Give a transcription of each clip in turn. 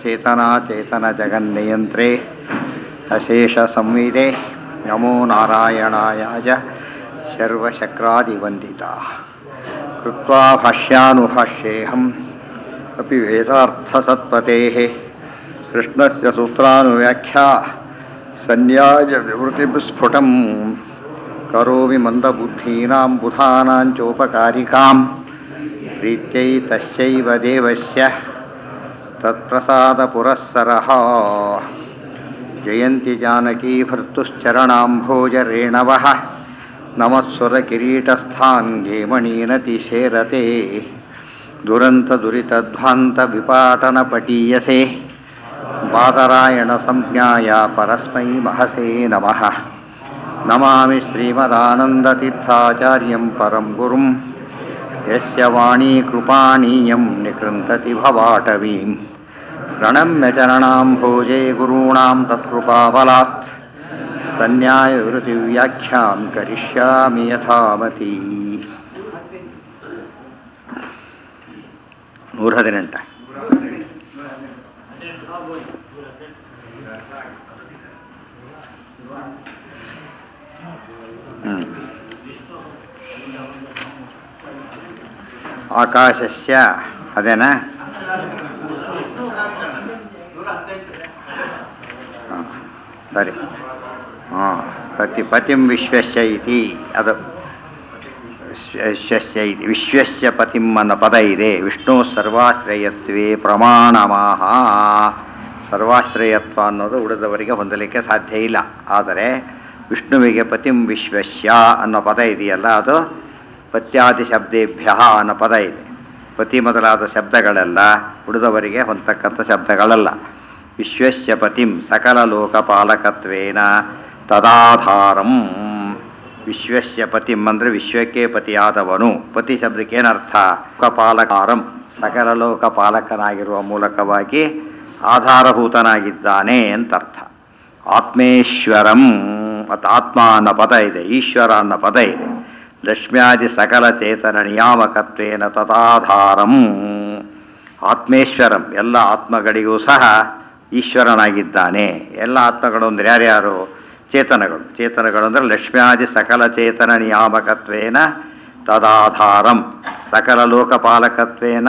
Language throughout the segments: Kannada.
ಸರ್ವಚೇತನಾ ಚೇತನ ಜಗನ್ನಿಯಂತ್ರೇ ಅಶೇಷ ಸಂವಿದೆ ನಮೋ ನಾರಾಯಣಾಯ ಸರ್ವಶಕ್ರಾದಿವಂದಿತ ಕೃತ್ವಾ ಭಾಷ್ಯಾನುಭಾಷ್ಯೇಹಂ अपि वेदार्थसत्पतेः कृष्णस्य सूत्रानुव्याख्या सन्न्यायविवृतिस्फुटं करोमि मन्दबुद्धीनां बुधानां चोपकारिकां प्रीत्यै तस्यैव देवस्य तत्प्रसादपुरःसरः जयन्ति जानकी भर्तुश्चरणाम्भोजरेणवः नमःस्वरकिरीटस्थान् घेमणीनतिशेरते दुरन्तदुरितध्वान्तविपाटनपटीयसे बादरायणसंज्ञाय परस्मै महसे नमः नमामि श्रीमदानन्दतीर्थाचार्यं परं गुरुं यस्य वाणी कृपाणीयं निकृन्तति भवाटवीं प्रणम्य चरणाम्भोजे गुरूणां तत्कृपाबलात् सन्न्यायवृत्तिव्याख्यां करिष्यामि यथामती ನೂರ ಹದಿನೆಂಟ ಹ್ಮ್. ಆಕಾಶಸ್ಯ ಅದೇನಾ ಹಾ, ಸರಿ ಹಾಂ ಪತಿ ಪತಿಂ ವಿಶ್ವಸ್ಯ ಇತಿ ಅದು ವಿಶ್ವಸ್ಯ ಇತಿ ವಿಶ್ವಸ್ಯ ಪತಿಂ ಅನ್ನೋ ಪದ ಇದೆ ವಿಷ್ಣು ಸರ್ವಾಶ್ರಯತ್ವೇ ಪ್ರಮಾಣಮಾಹ ಸರ್ವಾಶ್ರಯತ್ವ ಅನ್ನೋದು ಉಳಿದವರಿಗೆ ಹೊಂದಲಿಕ್ಕೆ ಸಾಧ್ಯ ಇಲ್ಲ ಆದರೆ ವಿಷ್ಣುವಿಗೆ ಪತಿಂ ವಿಶ್ವಸ್ಯ ಅನ್ನೋ ಪದ ಇದೆಯಲ್ಲ ಅದು ಪತ್ಯಾದಿ ಶಬ್ದೇಭ್ಯ ಅನ್ನೋ ಪದ ಇದೆ ಪತಿ ಮೊದಲಾದ ಶಬ್ದಗಳೆಲ್ಲ ಉಳಿದವರಿಗೆ ಹೊಂದತಕ್ಕಂಥ ಶಬ್ದಗಳಲ್ಲ ವಿಶ್ವಸ್ಯ ಪತಿಂ ಸಕಲ ಲೋಕಪಾಲಕತ್ವೇನ ತದಾಧಾರಂ ವಿಶ್ವಸ್ಯ ಪತಿಂ ಅಂದರೆ ವಿಶ್ವಕ್ಕೆ ಪತಿಯಾದವನು ಪತಿ ಶಬ್ದಕ್ಕೆ ಏನರ್ಥ ಲೋಕಪಾಲಕಾರಂ ಸಕಲ ಲೋಕಪಾಲಕನಾಗಿರುವ ಮೂಲಕವಾಗಿ ಆಧಾರಭೂತನಾಗಿದ್ದಾನೆ ಅಂತರ್ಥ ಆತ್ಮೇಶ್ವರಂ ಮತ್ತು ಆತ್ಮ ಅನ್ನೋ ಪದ ಇದೆ ಈಶ್ವರ ಅನ್ನೋ ಪದ ಇದೆ ಲಕ್ಷ್ಮ್ಯಾದಿ ಸಕಲ ಚೇತನ ನಿಯಾಮಕತ್ವೇನ ತದಾಧಾರಂ ಆತ್ಮೇಶ್ವರಂ ಎಲ್ಲ ಆತ್ಮಗಳಿಗೂ ಸಹ ಈಶ್ವರನಾಗಿದ್ದಾನೆ ಎಲ್ಲ ಆತ್ಮಗಳು ಅಂದರೆ ಯಾರ್ಯಾರು ಚೇತನಗಳು ಚೇತನಗಳು ಅಂದರೆ ಲಕ್ಷ್ಮ್ಯಾದಿ ಸಕಲ ಚೇತನ ನಿಯಾಮಕತ್ವೇನ ತದಾಧಾರಂ ಸಕಲ ಲೋಕಪಾಲಕತ್ವೇನ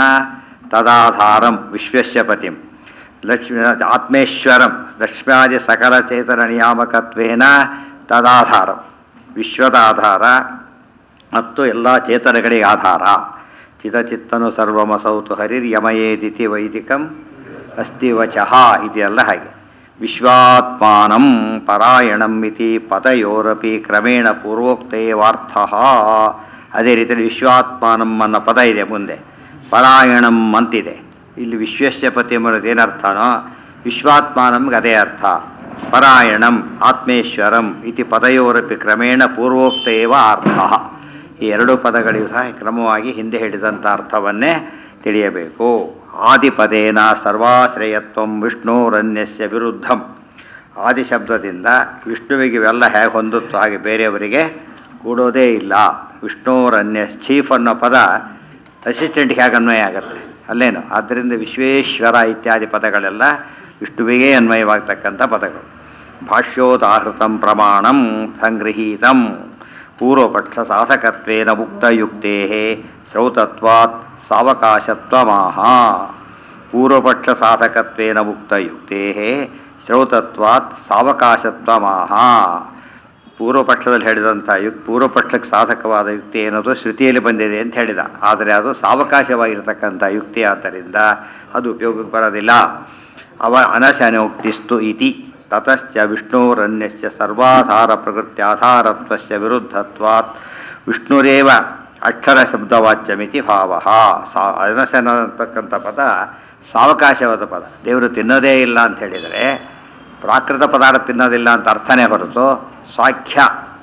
ತದಾಧಾರಂ ವಿಶ್ವಸ್ಯ ಪತಿಂ ಲಕ್ಷ್ಮಿ ಆತ್ಮೇಶ್ವರಂ ಲಕ್ಷ್ಮ್ಯಾದಿ ಸಕಲ ಚೇತನ ನಿಯಾಮಕತ್ವೇನ ತದಾಧಾರಂ ವಿಶ್ವದ ಆಧಾರ ಮತ್ತು ಎಲ್ಲ ಚೇತನಗಳಿಗೆ ಆಧಾರ ಚಿತಚಿತ್ತನು ಸರ್ವಮಸೌತು ಹರಿರ್ಯಮಯೇದಿತಿ ವೈದಿಕಂ ಅಸ್ತಿ ವಚಃ ಇದೆಲ್ಲ ಹಾಗೆ ವಿಶ್ವಾತ್ಮಾನಂ ಪರಾಯಣಂ ಇತಿ ಪದಯೋರಪಿ ಕ್ರಮೇಣ ಪೂರ್ವೋಕ್ತೇವಾರ್ಥ ಅದೇ ರೀತಿಯಲ್ಲಿ ವಿಶ್ವಾತ್ಮಾನಂ ಅನ್ನೋ ಪದ ಇದೆ ಮುಂದೆ ಪರಾಯಣಂ ಅಂತಿದೆ ಇಲ್ಲಿ ವಿಶ್ವಸ್ಯ ಪತಿ ಅನ್ನೋದು ಏನರ್ಥನೋ ವಿಶ್ವಾತ್ಮಾನಂಗೆ ಅದೇ ಅರ್ಥ ಪರಾಯಣಂ ಆತ್ಮೇಶ್ವರಂ ಇತಿ ಪದಯೋರಪಿ ಕ್ರಮೇಣ ಪೂರ್ವೋಕ್ತೇವ ಅರ್ಥ ಈ ಎರಡು ಪದಗಳಿಗೂ ಸಹ ಕ್ರಮವಾಗಿ ಹಿಂದೆ ಹೇಳಿದಂಥ ಅರ್ಥವನ್ನೇ ತಿಳಿಯಬೇಕು ಆದಿಪದೇನ ಸರ್ವಾಶ್ರಯತ್ವಂ ವಿಷ್ಣುರನ್ಯಸ್ಯ ವಿರುದ್ಧಂ ಆದಿ ಶಬ್ದದಿಂದ ವಿಷ್ಣುವಿಗೆ ಇವೆಲ್ಲ ಹೇಗೆ ಹೊಂದುತ್ತೋ ಹಾಗೆ ಬೇರೆಯವರಿಗೆ ಕೂಡೋದೇ ಇಲ್ಲ ವಿಷ್ಣುರನ್ಯ ಚೀಫ್ ಅನ್ನೋ ಪದ ಅಸಿಸ್ಟೆಂಟ್ಗೆ ಹೇಗೆ ಅನ್ವಯ ಆಗುತ್ತೆ ಅಲ್ಲೇನು ಆದ್ದರಿಂದ ವಿಶ್ವೇಶ್ವರ ಇತ್ಯಾದಿ ಪದಗಳೆಲ್ಲ ವಿಷ್ಣುವಿಗೆ ಅನ್ವಯವಾಗ್ತಕ್ಕಂಥ ಪದಗಳು ಭಾಷ್ಯೋದಾಹೃತಂ ಪ್ರಮಾಣಂ ಸಂಗೃಹೀತಂ ಪೂರ್ವಪಕ್ಷ ಸಾಧಕತ್ವೇನ ಮುಕ್ತಯುಕ್ತೇ ಶ್ರೌತತ್ವಾತ್ ಸಾವಕಾಶತ್ವಮಾಹ ಪೂರ್ವಪಕ್ಷ ಸಾಧಕತ್ವೇನ ಮುಕ್ತಯುಕ್ತೇ ಶ್ರೌತತ್ವಾತ್ ಸಾವಕಾಶತ್ವಮಾಹ ಪೂರ್ವಪಕ್ಷದಲ್ಲಿ ಹೇಳಿದಂಥ ಯುಕ್ ಪೂರ್ವಪಕ್ಷಕ್ಕೆ ಸಾಧಕವಾದ ಯುಕ್ತಿ ಏನದು ಶ್ರುತಿಯಲ್ಲಿ ಬಂದಿದೆ ಅಂತ ಹೇಳಿದ ಆದರೆ ಅದು ಸಾವಕಾಶವಾಗಿರ್ತಕ್ಕಂಥ ಯುಕ್ತಿ ಆದ್ದರಿಂದ ಅದು ಉಪಯೋಗಕ್ಕೆ ಬರೋದಿಲ್ಲ ಅವ ಅನಶನೋಕ್ತಿಸ್ತು ಇತಿ ತತಶ್ಚ ವಿಷ್ಣುರನ್ಯಸ್ಯ ಸರ್ವಾಧಾರ ಪ್ರಕೃತ್ಯಾಧಾರತ್ವಸ್ಯ ವಿರುದ್ಧತ್ವಾತ್ ವಿಷ್ಣುರೇವ ಅಕ್ಷರ ಶಬ್ದವಾಚ್ಯಮಿತಿ ಭಾವ ಸಾ ಅನಶನ ಅಂತಕ್ಕಂಥ ಪದ ಸಾವಕಾಶವಾದ ಪದ ದೇವರು ತಿನ್ನೋದೇ ಇಲ್ಲ ಅಂತ ಹೇಳಿದರೆ ಪ್ರಾಕೃತ ಪದಾರ್ಥ ತಿನ್ನೋದಿಲ್ಲ ಅಂತ ಅರ್ಥನೇ ಹೊರತು ಸ್ವಾಖ್ಯ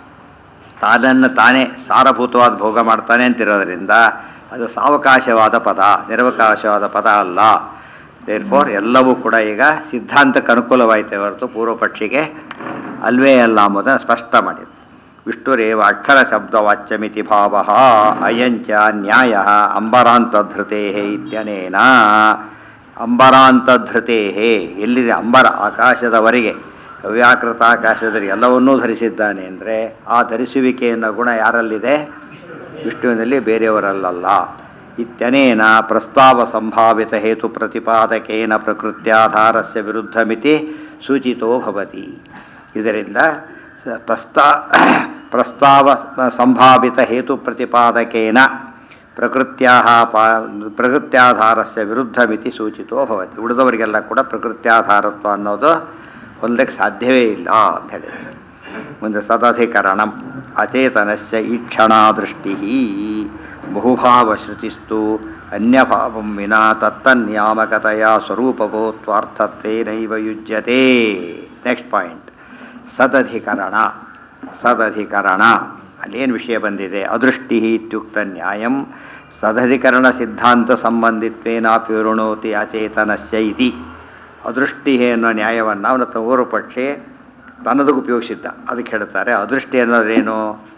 ತಾನನ್ನು ತಾನೇ ಸಾರಭೂತವಾದ ಭೋಗ ಮಾಡ್ತಾನೆ ಅಂತಿರೋದ್ರಿಂದ ಅದು ಸಾವಕಾಶವಾದ ಪದ ನಿರವಕಾಶವಾದ ಪದ ಅಲ್ಲ ದೇರ್ಫೋರ್ ಎಲ್ಲವೂ ಕೂಡ ಈಗ ಸಿದ್ಧಾಂತಕ್ಕೆ ಅನುಕೂಲವಾಯಿತೆ ಹೊರತು ಪೂರ್ವಪಕ್ಷಿಗೆ ಅಲ್ವೇ ಅಲ್ಲ ಎಂಬುದನ್ನು ಸ್ಪಷ್ಟ ಮಾಡಿದೆ ವಿಷ್ಣುರೇವ ಅಕ್ಷರ ಶಬ್ದವಾಚ್ಯಮಿತಿ ಭಾವ ಅಯಂಚ ನ್ಯಾಯ ಅಂಬರಾಂತಧೃತೆ ಇತ್ಯನೇನ ಅಂಬರಾಂತಧೃತೇ ಎಲ್ಲಿದೆ ಅಂಬರ ಆಕಾಶದವರೆಗೆ ಅವ್ಯಾಕೃತ ಆಕಾಶದಲ್ಲಿ ಎಲ್ಲವನ್ನೂ ಧರಿಸಿದ್ದಾನೆ ಅಂದರೆ ಆ ಧರಿಸುವಿಕೆಯನ್ನು ಗುಣ ಯಾರಲ್ಲಿದೆ ವಿಷ್ಣುವಿನಲ್ಲಿ ಬೇರೆಯವರಲ್ಲಲ್ಲ ಇತ್ಯನೇನ ಪ್ರಸ್ತಾವ ಸಂಭಾವಿತ ಹೇತು ಪ್ರತಿಪಾದಕೇನ ಪ್ರಕೃತ್ಯಾಧಾರಸ್ಯ ವಿರುದ್ಧಮಿತಿ ಸೂಚಿತೋ ಭವತಿ ಇದರಿಂದ ಸ- ಪ್ರಸ್ತಾ ಪ್ರಸ್ತಾವ ಸಂಭಾವಿತ ಹೇತು ಪ್ರತಿಪಾದಕೇನ ಪ್ರಕೃತ್ಯಾ ಪಾ ಪ್ರಕೃತ್ಯಾಧಾರಸ್ಯ ವಿರುದ್ಧಮಿತಿ ಸೂಚಿತೋ ಭವತಿ ಉಳಿದವರಿಗೆಲ್ಲ ಕೂಡ ಪ್ರಕೃತ್ಯಾಧಾರತ್ವ ಅನ್ನೋದು ಹೊಂದಕ್ಕೆ ಸಾಧ್ಯವೇ ಇಲ್ಲ ಅಂತ ಹೇಳಿದೆ ಮುಂದೆ ಸದಧಿಕರಣಂ ಅಚೇತನಸ್ಯ ಈಕ್ಷಣಾದೃಷ್ಟಿ ಬಹುಭಾವಶ್ರುತಿಸ್ತು ಅನ್ಯಭಾವಂ ವಿನಾ ತತ್ತನ್ಯಾಮಕತೆಯ ಸ್ವರೂಪಭೂತ್ವಾರ್ಥತ್ವೇನೈವ ಯುಜ್ಯತೆ ನೆಕ್ಸ್ಟ್ ಪಾಯಿಂಟ್ ಸದಧಿಕರಣ ಸದಧಿಕರಣ ಅಲ್ಲೇನು ವಿಷಯ ಬಂದಿದೆ ಅದೃಷ್ಟಿ ಇತ್ಯುಕ್ತ ನ್ಯಾಯಂ ಸದಧಿಕರಣ ಸಿದ್ಧಾಂತ ಸಂಬಂಧಿತ್ವೇನಾಪಿ ವೃಣೋತಿ ಅಚೇತನಸ್ಯ ಇತಿ ಅದೃಷ್ಟಿ ಅನ್ನೋ ನ್ಯಾಯವನ್ನು ಅವನ ತವರು ಪಕ್ಷೆ ತನ್ನದಕ್ಕೆ ಉಪಯೋಗಿಸಿದ್ದ ಅದಕ್ಕೆ ಹೇಳ್ತಾರೆ ಅದೃಷ್ಟಿ ಅನ್ನೋದೇನು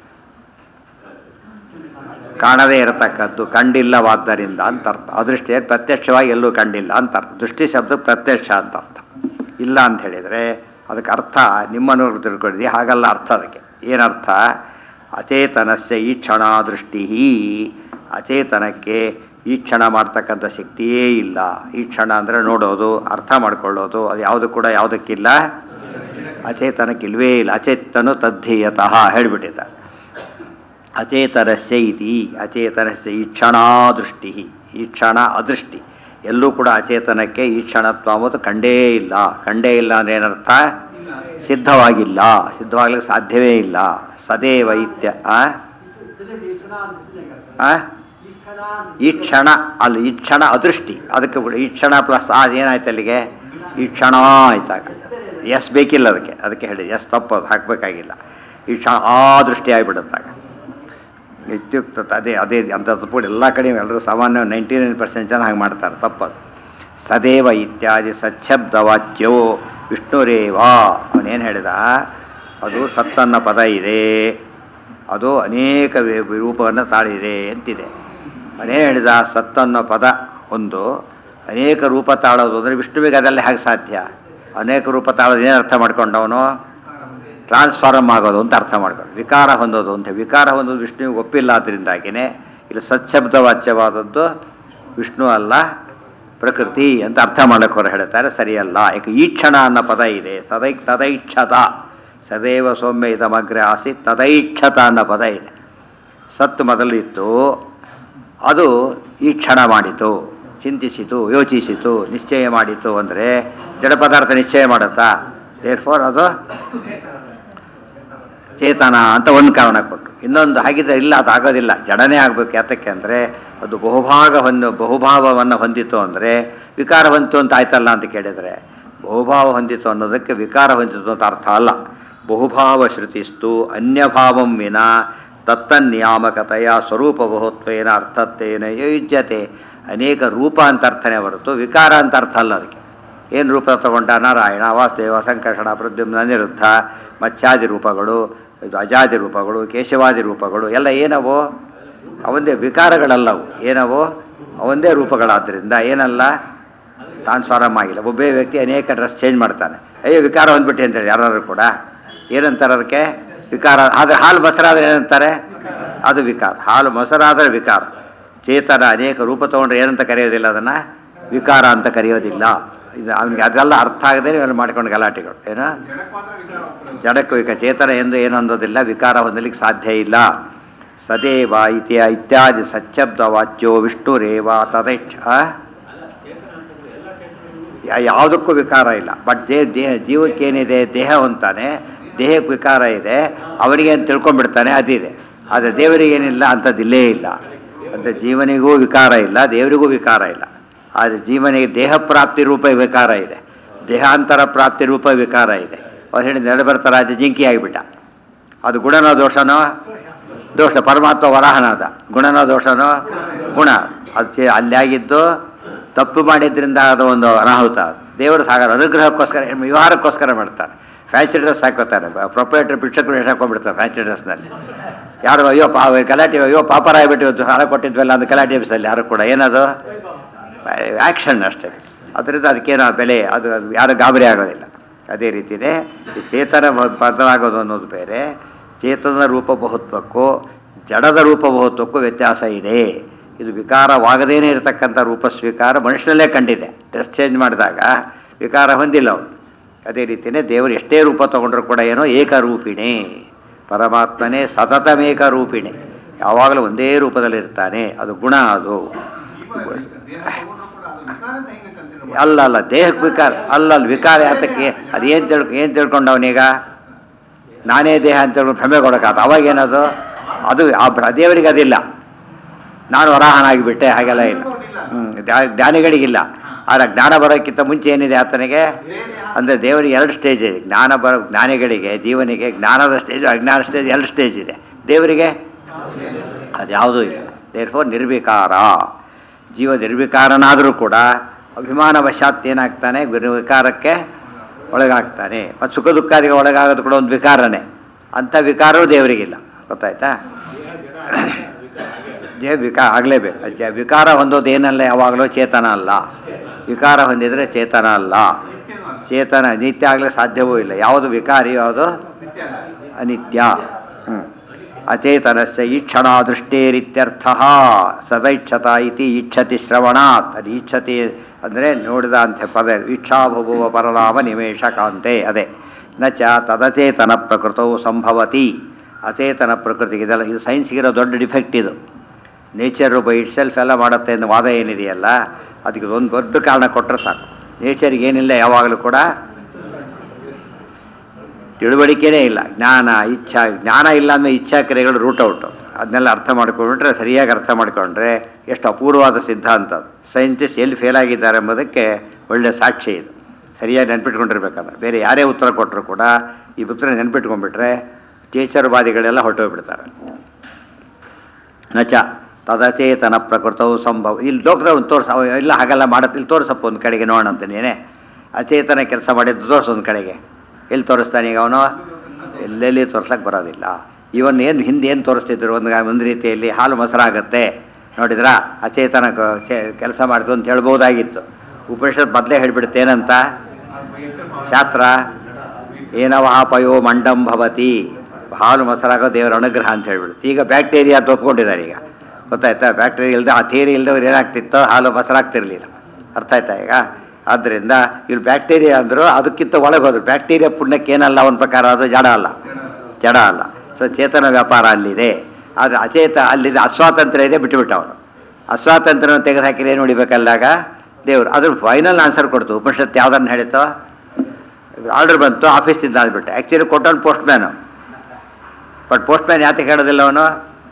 ಕಾಣದೇ ಇರತಕ್ಕದ್ದು ಕಂಡಿಲ್ಲವಾದ್ದರಿಂದ ಅಂತ ಅರ್ಥ ಅದೃಷ್ಟಿ ಪ್ರತ್ಯಕ್ಷವಾಗಿ ಎಲ್ಲೂ ಕಂಡಿಲ್ಲ ಅಂತ ಅರ್ಥ ದೃಷ್ಟಿ ಶಬ್ದ ಪ್ರತ್ಯಕ್ಷ ಅಂತ ಅರ್ಥ ಇಲ್ಲ ಅಂತ ಹೇಳಿದರೆ ಅದಕ್ಕೆ ಅರ್ಥ ನಿಮ್ಮನ್ನು ತಿಳ್ಕೊಂಡಿದ್ದೀವಿ ಹಾಗಲ್ಲ ಅರ್ಥ ಅದಕ್ಕೆ ಏನರ್ಥ ಅಚೇತನಸ್ಯ ಈ ಕ್ಷಣ ದೃಷ್ಟಿ ಅಚೇತನಕ್ಕೆ ಈ ಕ್ಷಣ ಮಾಡ್ತಕ್ಕಂಥ ಶಕ್ತಿಯೇ ಇಲ್ಲ ಈ ಕ್ಷಣ ಅಂದರೆ ನೋಡೋದು ಅರ್ಥ ಮಾಡ್ಕೊಳ್ಳೋದು ಅದು ಯಾವುದು ಕೂಡ ಯಾವುದಕ್ಕಿಲ್ಲ ಅಚೇತನಕ್ಕಿಲ್ವೇ ಇಲ್ಲ ಅಚೇತನು ತದ್ಧೀಯತಃ ಹೇಳಿಬಿಟ್ಟಿದ್ದ ಅಚೇತನಸ್ಯ ಇತಿ ಅಚೇತನಸ್ಯ ಈ ಕ್ಷಣಾದೃಷ್ಟಿ ಈ ಕ್ಷಣ ಅದೃಷ್ಟಿ ಎಲ್ಲೂ ಕೂಡ ಅಚೇತನಕ್ಕೆ ಈ ಕ್ಷಣತ್ವ ಅಂಬುದು ಕಂಡೇ ಇಲ್ಲ ಕಂಡೇ ಇಲ್ಲ ಅಂದ್ರೆ ಏನರ್ಥ ಸಿದ್ಧವಾಗಿಲ್ಲ ಸಿದ್ಧವಾಗ್ಲಿಕ್ಕೆ ಸಾಧ್ಯವೇ ಇಲ್ಲ ಸದೇವ ಇತ್ಯ ಆ? ಆ? ಈ ಕ್ಷಣ ಅಲ್ಲಿ ಈ ಕ್ಷಣ ಅದೃಷ್ಟಿ ಅದಕ್ಕೆ ಕೂಡ ಈ ಕ್ಷಣ ಪ್ಲಸ್ ಆ ಏನಾಯ್ತು ಅಲ್ಲಿಗೆ ಈ ಕ್ಷಣ ಆಯ್ತಾಗ ಎಸ್ ಬೇಕಿಲ್ಲ ಅದಕ್ಕೆ ಅದಕ್ಕೆ ಹೇಳಿ ಎಸ್ ತಪ್ಪದು ಹಾಕಬೇಕಾಗಿಲ್ಲ ಈ ಕ್ಷಣ ಆ ದೃಷ್ಟಿ ಆಗಿಬಿಡುತ್ತಾಗ ಇತ್ಯುಕ್ತ ಅದೇ ಅದೇ ಅಂತ ತಪ್ಪು ಎಲ್ಲ ಕಡೆ ಎಲ್ಲರೂ ಸಾಮಾನ್ಯ ನೈಂಟಿ ನೈನ್ ಪರ್ಸೆಂಟ್ ಜನ ಹಾಗೆ ಮಾಡ್ತಾರೆ ತಪ್ಪದು ಸದೇವ ಇತ್ಯಾದಿ ಸಚ್ಛಬ್ದ ವಾಚ್ಯವೋ ವಿಷ್ಣುರೇವಾ ಅವನೇನು ಹೇಳಿದ ಅದು ಸತ್ತನ್ನ ಪದ ಇದೆ ಅದು ಅನೇಕ ವಿ- ರೂಪವನ್ನು ತಾಳಿದೆ ಅಂತಿದೆ ಅವನೇ ಹೇಳಿದ ಸತ್ತನ್ನೋ ಪದ ಒಂದು ಅನೇಕ ರೂಪ ತಾಳೋದು ಅಂದರೆ ವಿಷ್ಣುವಿಗೆ ಅದೆಲ್ಲ ಹೇಗೆ ಸಾಧ್ಯ ಅನೇಕ ರೂಪ ತಾಳೋದು ಏನು ಅರ್ಥ ಮಾಡ್ಕೊಂಡವನು ಟ್ರಾನ್ಸ್ಫಾರ್ಮ್ ಆಗೋದು ಅಂತ ಅರ್ಥ ಮಾಡ್ಕೊಂಡು ವಿಕಾರ ಹೊಂದೋದು ಅಂತ ವಿಕಾರ ಹೊಂದೋದು ವಿಷ್ಣುವಿಗೆ ಒಪ್ಪಿಲ್ಲ ಅದರಿಂದಾಗಿಯೇ ಇಲ್ಲಿ ಸತ್ಶಬ್ದ ವಾಚ್ಯವಾದದ್ದು ವಿಷ್ಣು ಅಲ್ಲ ಪ್ರಕೃತಿ ಅಂತ ಅರ್ಥ ಮಾಡಕ್ಕೆ ಹೊರ ಹೇಳ್ತಾರೆ ಸರಿಯಲ್ಲ ಯಾಕೆ ಈಕ್ಷಣ ಅನ್ನೋ ಪದ ಇದೆ ಸದೈ ತದೈಕ್ಷತ ಸದೈವ ಸೌಮ್ಯ ಇದಮಗ್ರೆ ಆಸಿ ತದೈಕ್ಷತ ಅನ್ನೋ ಪದ ಇದೆ ಸತ್ತು ಮೊದಲಿತ್ತು ಅದು ಈ ಕ್ಷಣ ಮಾಡಿತು ಚಿಂತಿಸಿತು ಯೋಚಿಸಿತು ನಿಶ್ಚಯ ಮಾಡಿತು ಅಂದರೆ ಜಡ ಪದಾರ್ಥ ನಿಶ್ಚಯ ಮಾಡುತ್ತಾ ದೇರ್ ಫೋರ್ ಅದು ಚೇತನ ಅಂತ ಒಂದು ಕಾರಣ ಕೊಟ್ಟರು ಇನ್ನೊಂದು ಹಾಗಿದ್ರೆ ಇಲ್ಲ ಅದು ಆಗೋದಿಲ್ಲ ಜಡನೇ ಆಗಬೇಕು ಯಾತಕ್ಕೆ ಅಂದರೆ ಅದು ಬಹುಭಾಗ ಹೊಂದು ಬಹುಭಾವವನ್ನು ಹೊಂದಿತು ಅಂದರೆ ವಿಕಾರ ಹೊಂದಿತು ಅಂತ ಆಯ್ತಲ್ಲ ಅಂತ ಕೇಳಿದರೆ ಬಹುಭಾವ ಹೊಂದಿತು ಅನ್ನೋದಕ್ಕೆ ವಿಕಾರ ಹೊಂದಿತು ಅಂತ ಅರ್ಥ ಅಲ್ಲ ಬಹುಭಾವ ಶ್ರುತಿಸ್ತು ಅನ್ಯಭಾವಂ ವಿನ ತತ್ತನ್ಯಾಮಕತೆಯ ಸ್ವರೂಪ ಬಹುತ್ವೇನ ಅರ್ಥತ್ವೇನ ಯೋಜ್ಯತೆ ಅನೇಕ ರೂಪ ಅಂತ ಅರ್ಥನೇ ಹೊರತು ವಿಕಾರ ಅಂತ ಅರ್ಥ ಅಲ್ಲ ಅದಕ್ಕೆ ಏನು ರೂಪ ತಗೊಂಡ ನಾರಾಯಣ ವಾಸುದೇವ ಸಂಕರ್ಷಣ ಪ್ರದ್ಯುಮ್ನ ಅನಿರುದ್ಧ ಮತ್ಸ್ಯಾದಿ ರೂಪಗಳು ಇದು ಅಜಾದಿ ರೂಪಗಳು ಕೇಶವಾದಿ ರೂಪಗಳು ಎಲ್ಲ ಏನವೋ ಅವಂದೇ ವಿಕಾರಗಳಲ್ಲವು ಏನವೋ ಅವಂದೇ ರೂಪಗಳಾದ್ದರಿಂದ ಏನಲ್ಲ ಟ್ರಾನ್ಸ್ಫಾರಮ್ ಆಗಿಲ್ಲ ಒಬ್ಬೇ ವ್ಯಕ್ತಿ ಅನೇಕ ಡ್ರೆಸ್ ಚೇಂಜ್ ಮಾಡ್ತಾನೆ ಅಯ್ಯೋ ವಿಕಾರ ಹೊಂದ್ಬಿಟ್ಟೆ ಅಂತೇಳಿ ಯಾರು ಕೂಡ ಏನಂತಾರೆ ಅದಕ್ಕೆ ವಿಕಾರ ಆದರೆ ಹಾಲು ಮೊಸರಾದ್ರೆ ಏನಂತಾರೆ ಅದು ವಿಕಾರ ಹಾಲು ಮೊಸರಾದರೆ ವಿಕಾರ ಚೇತನ ಅನೇಕ ರೂಪ ತೊಗೊಂಡ್ರೆ ಏನಂತ ಕರೆಯೋದಿಲ್ಲ ಅದನ್ನು ವಿಕಾರ ಅಂತ ಕರೆಯೋದಿಲ್ಲ ಇದು ಅವನಿಗೆ ಅದೆಲ್ಲ ಅರ್ಥ ಆಗದೆ ಇವೆಲ್ಲ ಮಾಡ್ಕೊಂಡು ಗಲಾಟೆಗಳು ಏನೋ ಜಡಕ್ಕೂ ಈಗ ಚೇತನ ಎಂದು ಏನು ಅನ್ನೋದಿಲ್ಲ ವಿಕಾರ ಹೊಂದಲಿಕ್ಕೆ ಸಾಧ್ಯ ಇಲ್ಲ ಸದೇವ ಇತ್ಯ ಇತ್ಯಾದಿ ಸಚ್ಛಬ್ದ ವಾಚ್ಯೋ ವಿಷ್ಣುರೇವ ತದೈಕ್ಷ ಯಾ- ಯಾವುದಕ್ಕೂ ವಿಕಾರ ಇಲ್ಲ ಬಟ್ ದೇ ದೇಹ ಜೀವಕ್ಕೇನಿದೆ ದೇಹ ಅಂತಾನೆ ದೇಹಕ್ಕೆ ವಿಕಾರ ಇದೆ ಅವನಿಗೆ ಅಂತ ತಿಳ್ಕೊಂಡ್ಬಿಡ್ತಾನೆ ಅದಿದೆ ಆದರೆ ದೇವರಿಗೇನಿಲ್ಲ ಅಂಥದ್ದಿಲ್ಲೇ ಇಲ್ಲ ಅಂತ ಜೀವನಿಗೂ ವಿಕಾರ ಇಲ್ಲ ದೇವರಿಗೂ ವಿಕಾರ ಇಲ್ಲ ಆದರೆ ಜೀವನಿಗೆ ದೇಹ ಪ್ರಾಪ್ತಿ ರೂಪ ವಿಕಾರ ಇದೆ ದೇಹಾಂತರ ಪ್ರಾಪ್ತಿ ರೂಪ ವಿಕಾರ ಇದೆ ಅವ್ರು ಹೇಳಿ ನೆಲೆಬರ್ತ ರಾಜ ಜಿಂಕಿ ಆಗಿಬಿಟ್ಟ ಅದು ಗುಣನೋ ದೋಷನೋ ದೋಷ ಪರಮಾತ್ಮ ವರಾಹನಾದ ಗುಣನೋ ದೋಷನೋ ಗುಣ ಅದು ಚೇ- ಅಲ್ಲಿ ಆಗಿದ್ದು ತಪ್ಪು ಮಾಡಿದ್ರಿಂದ ಅದು ಒಂದು ಅನಾಹುತ ದೇವರು ಸಾಗರ ಅನುಗ್ರಹಕ್ಕೋಸ್ಕರ ವ್ಯವಹಾರಕ್ಕೋಸ್ಕರ ಮಾಡ್ತಾರೆ ಫ್ಯಾನ್ಸಿ ಡ್ರೆಸ್ ಹಾಕೋತಾರೆ ಪ್ರೊಪರೇಟರ್ ಭಿಕ್ಷಕರು ಎಷ್ಟು ಹಾಕೊಂಡ್ಬಿಡ್ತಾರೆ ಫ್ಯಾನ್ಸಿ ಡ್ರೆಸ್ನಲ್ಲಿ ಯಾರು ಅಯ್ಯೋ ಪಾ ಗಲಾಟೆ ಅಯ್ಯೋ ಪಾಪರ ಆಗಿಬಿಟ್ಟು ಇವತ್ತು ಸಾಲ ಕೊಟ್ಟಿದ್ವಲ್ಲ ಅಂತ ಗಲಾಟೆ ಎಬ್ಸಲ್ಲಿ ಯಾರು ಕೂಡ ಏನದು ಆ್ಯಕ್ಷನ್ ಅಷ್ಟೇ ಅದರಿಂದ ಅದಕ್ಕೇನೋ ಬೆಲೆ ಅದು ಅದು ಯಾರು ಗಾಬರಿ ಆಗೋದಿಲ್ಲ ಅದೇ ರೀತಿಯೇ ಈ ಚೇತನ ಬ- ಬದಲಾಗೋದು ಅನ್ನೋದು ಬೇರೆ ಚೇತನ ರೂಪ ಬಹುತ್ವಕ್ಕೂ ಜಡದ ರೂಪ ಬಹುತ್ವಕ್ಕೂ ವ್ಯತ್ಯಾಸ ಇದೆ ಇದು ವಿಕಾರವಾಗದೇನೆ ಇರತಕ್ಕಂಥ ರೂಪ ಸ್ವೀಕಾರ ಮನುಷ್ಯನಲ್ಲೇ ಕಂಡಿದೆ ಡ್ರೆಸ್ ಚೇಂಜ್ ಮಾಡಿದಾಗ ವಿಕಾರ ಹೊಂದಿಲ್ಲ ಅವನು ಅದೇ ರೀತಿಯೇ ದೇವರು ಎಷ್ಟೇ ರೂಪ ತಗೊಂಡ್ರು ಕೂಡ ಏನೋ ಏಕರೂಪಿಣಿ ಪರಮಾತ್ಮನೇ ಸತತಮೇಕ ರೂಪಿಣಿ ಯಾವಾಗಲೂ ಒಂದೇ ರೂಪದಲ್ಲಿರ್ತಾನೆ ಅದು ಗುಣ ಅದು ಅಲ್ಲ ಅಲ್ಲ ದೇಹಕ್ಕೆ ವಿಕಾರ ಅಲ್ಲ ಅಲ್ಲ ವಿಕಾರ ಯಾತಕ್ಕೆ ಅದೇನು ತಿಳ್ಕೊ ಏನು ತಿಳ್ಕೊಂಡವನೀಗ ನಾನೇ ದೇಹ ಅಂತ ತಿಳ್ಕೊಂಡು ಭ್ರಮೆ ಕೊಡೋಕ್ಕಾಗ ಅವಾಗೇನದು ಅದು ಆ ಭ್ರ- ದೇವರಿಗೆ ಅದಿಲ್ಲ ನಾನು ವರಾಹನಾಗಿಬಿಟ್ಟೆ ಹಾಗೆಲ್ಲ ಇಲ್ಲ ಹ್ಞೂ ಜ್ಞಾನಿಗಳಿಗಿಲ್ಲ ಆದರೆ ಜ್ಞಾನ ಬರೋಕ್ಕಿಂತ ಮುಂಚೆ ಏನಿದೆ ಆತನಿಗೆ ಅಂದರೆ ದೇವರಿಗೆ ಎರಡು ಸ್ಟೇಜ್ ಇದೆ ಜ್ಞಾನ ಬರೋ ಜ್ಞಾನಿಗಳಿಗೆ ಜೀವನಿಗೆ ಜ್ಞಾನದ ಸ್ಟೇಜ್ ಅಜ್ಞಾನ ಸ್ಟೇಜ್ ಎರಡು ಸ್ಟೇಜ್ ಇದೆ ದೇವರಿಗೆ ಅದ್ಯಾವುದೂ ಇಲ್ಲ ದೇರ್ಫೋರ್ ನಿರ್ವಿಕಾರ ಜೀವ ನಿರ್ವಿಕಾರನಾದರೂ ಕೂಡ ಅಭಿಮಾನ ವಶಾತ್ ಏನಾಗ್ತಾನೆ ನಿರ್ವಿಕಾರಕ್ಕೆ ಒಳಗಾಗ್ತಾನೆ ಮತ್ತು ಸುಖ ದುಃಖಾದಿಗೆ ಒಳಗಾಗೋದು ಕೂಡ ಒಂದು ವಿಕಾರನೇ ಅಂಥ ವಿಕಾರವೂ ದೇವರಿಗಿಲ್ಲ ಗೊತ್ತಾಯ್ತಾ ದೇವ ವಿಕಾರ ಆಗಲೇಬೇಕು ಜ ವಿಕಾರ ಹೊಂದೋದು ಏನಲ್ಲ ಯಾವಾಗಲೂ ಚೇತನ ಅಲ್ಲ ವಿಕಾರ ಹೊಂದಿದರೆ ಚೇತನ ಅಲ್ಲ ಚೇತನ ನಿತ್ಯ ಆಗಲೇ ಸಾಧ್ಯವೂ ಇಲ್ಲ ಯಾವುದು ವಿಕಾರಿ ಯಾವುದು ಅನಿತ್ಯ ಹ್ಞೂ ಅಚೇತನಸ್ಯ ಈಕ್ಷಣ ದೃಷ್ಟೇರಿತ್ಯರ್ಥ ಸದೈಕ್ಷತ ಇತಿ ಈಕ್ಷತಿ ಶ್ರವಣಾತ್ ಅದು ಈಕ್ಷತಿ ಅಂದರೆ ನೋಡಿದ ಅಂತ ಪದ ಈಕ್ಷಾಭುವ ಪರನಾಮ ನಿಮೇಶ ಕಾಂತೆ ಅದೇ ನ ಚ ತದಚೇತನ ಪ್ರಕೃತವು ಸಂಭವತಿ ಅಚೇತನ ಪ್ರಕೃತಿಗೆ ಇದೆಲ್ಲ ಇದು ಸೈನ್ಸ್ಗಿರೋ ದೊಡ್ಡ ಡಿಫೆಕ್ಟ್ ಇದು ನೇಚರು ಬೈ ಇಟ್ ಸೆಲ್ಫ್ ಎಲ್ಲ ಮಾಡುತ್ತೆ ಅನ್ನೋ ವಾದ ಏನಿದೆಯಲ್ಲ ಅದಕ್ಕೆ ಒಂದು ದೊಡ್ಡ ಕಾರಣ ಕೊಟ್ಟರೆ ಸಾಕು ನೇಚರಿಗೆ ಏನಿಲ್ಲ ಯಾವಾಗಲೂ ಕೂಡ ತಿಳುವಳಿಕೆನೇ ಇಲ್ಲ ಜ್ಞಾನ ಇಚ್ಛಾ ಜ್ಞಾನ ಇಲ್ಲ ಅಂದಮೇಲೆ ಇಚ್ಛಾ ಕ್ರಿಯೆಗಳು ರೂಟ್ ಔಟು ಅದನ್ನೆಲ್ಲ ಅರ್ಥ ಮಾಡ್ಕೊಂಡ್ರೆ ಸರಿಯಾಗಿ ಅರ್ಥ ಮಾಡ್ಕೊಂಡ್ರೆ ಎಷ್ಟು ಅಪೂರ್ವವಾದ ಸಿದ್ಧಾಂತ ಅದು ಸೈಂಟಿಸ್ಟ್ ಎಲ್ಲಿ ಫೇಲ್ ಆಗಿದ್ದಾರೆ ಎಂಬುದಕ್ಕೆ ಒಳ್ಳೆಯ ಸಾಕ್ಷಿ ಇದು ಸರಿಯಾಗಿ ನೆನ್ಪಿಟ್ಕೊಂಡಿರ್ಬೇಕಂದ್ರೆ ಬೇರೆ ಯಾರೇ ಉತ್ತರ ಕೊಟ್ಟರು ಕೂಡ ಈ ಉತ್ತರ ನೆನ್ಪಿಟ್ಕೊಂಡ್ಬಿಟ್ರೆ ಟೀಚರ್ವಾದಿಗಳೆಲ್ಲ ಹೊರಟೋಗ್ಬಿಡ್ತಾರೆ ನಚ ತದಚೇತನ ಪ್ರಕೃತವು ಸಂಭವ ಇಲ್ಲಿ ಡಾಕ್ಟರ್ ಒಂದು ತೋರ್ಸ ಅವ ಇಲ್ಲ ಹಾಗೆಲ್ಲ ಮಾಡತ್ತೆ ಇಲ್ಲಿ ತೋರಿಸಪ್ಪ ಒಂದು ಕಡೆಗೆ ನೋಡೋಣ ಅಂತ ನೀನೇ ಅಚೇತನ ಕೆಲಸ ಮಾಡಿದ್ದು ತೋರಿಸು ಒಂದು ಕಡೆಗೆ ಎಲ್ಲಿ ತೋರಿಸ್ತಾನೆ ಈಗ ಅವನು ಎಲ್ಲೆಲ್ಲಿ ತೋರ್ಸಕ್ಕೆ ಬರೋದಿಲ್ಲ ಇವನ್ ಏನು ಹಿಂದೆ ಏನು ತೋರಿಸ್ತಿದ್ರು ಒಂದು ಒಂದು ರೀತಿಯಲ್ಲಿ ಹಾಲು ಮೊಸರಾಗತ್ತೆ ನೋಡಿದ್ರಾ ಅಚೇತನ ಕೆಲಸ ಮಾಡಿತು ಅಂತ ಹೇಳ್ಬೋದಾಗಿತ್ತು ಉಪನಿಷತ್ ಮೊದಲೇ ಹೇಳ್ಬಿಡುತ್ತೆ ಏನಂತ ಶಾಸ್ತ್ರ ಏನವಾಪಯೋ ಮಂಡಂ ಭವತಿ ಹಾಲು ಮೊಸರಾಗೋ ದೇವರ ಅನುಗ್ರಹ ಅಂತ ಹೇಳ್ಬಿಡುತ್ತೆ ಈಗ ಬ್ಯಾಕ್ಟೀರಿಯಾ ಅಂತ ಒಪ್ಕೊಂಡಿದ್ದಾರೆ ಈಗ ಗೊತ್ತಾಯ್ತಾ ಬ್ಯಾಕ್ಟೀರಿಯಾ ಇಲ್ಲದೆ ಆ ಥಿಯರಿ ಇಲ್ದವ್ರು ಏನಾಗ್ತಿತ್ತೋ ಹಾಲು ಮೊಸರಾಗ್ತಿರ್ಲಿಲ್ಲ ಅರ್ಥ ಆಯ್ತಾ ಈಗ ಆದ್ದರಿಂದ ಇವ್ರು ಬ್ಯಾಕ್ಟೀರಿಯಾ ಅಂದರು ಅದಕ್ಕಿಂತ ಒಳಗೆ ಹೋದ್ರು ಬ್ಯಾಕ್ಟೀರಿಯಾ ಪುಣ್ಯಕ್ಕೆ ಏನಲ್ಲ ಒಂದು ಪ್ರಕಾರ ಅದು ಜಡ ಅಲ್ಲ ಜಡ ಅಲ್ಲ ಸೊ ಚೇತನ ವ್ಯಾಪಾರ ಅಲ್ಲಿದೆ ಆದರೆ ಅಚೇತ ಅಲ್ಲಿದೆ ಅಸ್ವಾತಂತ್ರ್ಯ ಇದೆ ಬಿಟ್ಟುಬಿಟ್ಟ ಅವನು ಅಸ್ವಾತಂತ್ರ್ಯನ ತೆಗೆದುಹಾಕಿದ್ರೆ ಏನು ಹೊಡಿಬೇಕಲ್ಲಾಗ ದೇವರು ಅದ್ರ ಫೈನಲ್ ಆನ್ಸರ್ ಕೊಡ್ತು ಉಪನಿಷತ್ತು ಯಾವುದನ್ನು ಹೇಳಿತೋ ಆರ್ಡರ್ ಬಂತು ಆಫೀಸಿಂದ ಅಂದ್ಬಿಟ್ಟು ಆ್ಯಕ್ಚುಲಿ ಕೊಟ್ಟವನು postman but postman ಯಾತಕ್ಕೆ ಹೇಳೋದಿಲ್ಲ ಅವನು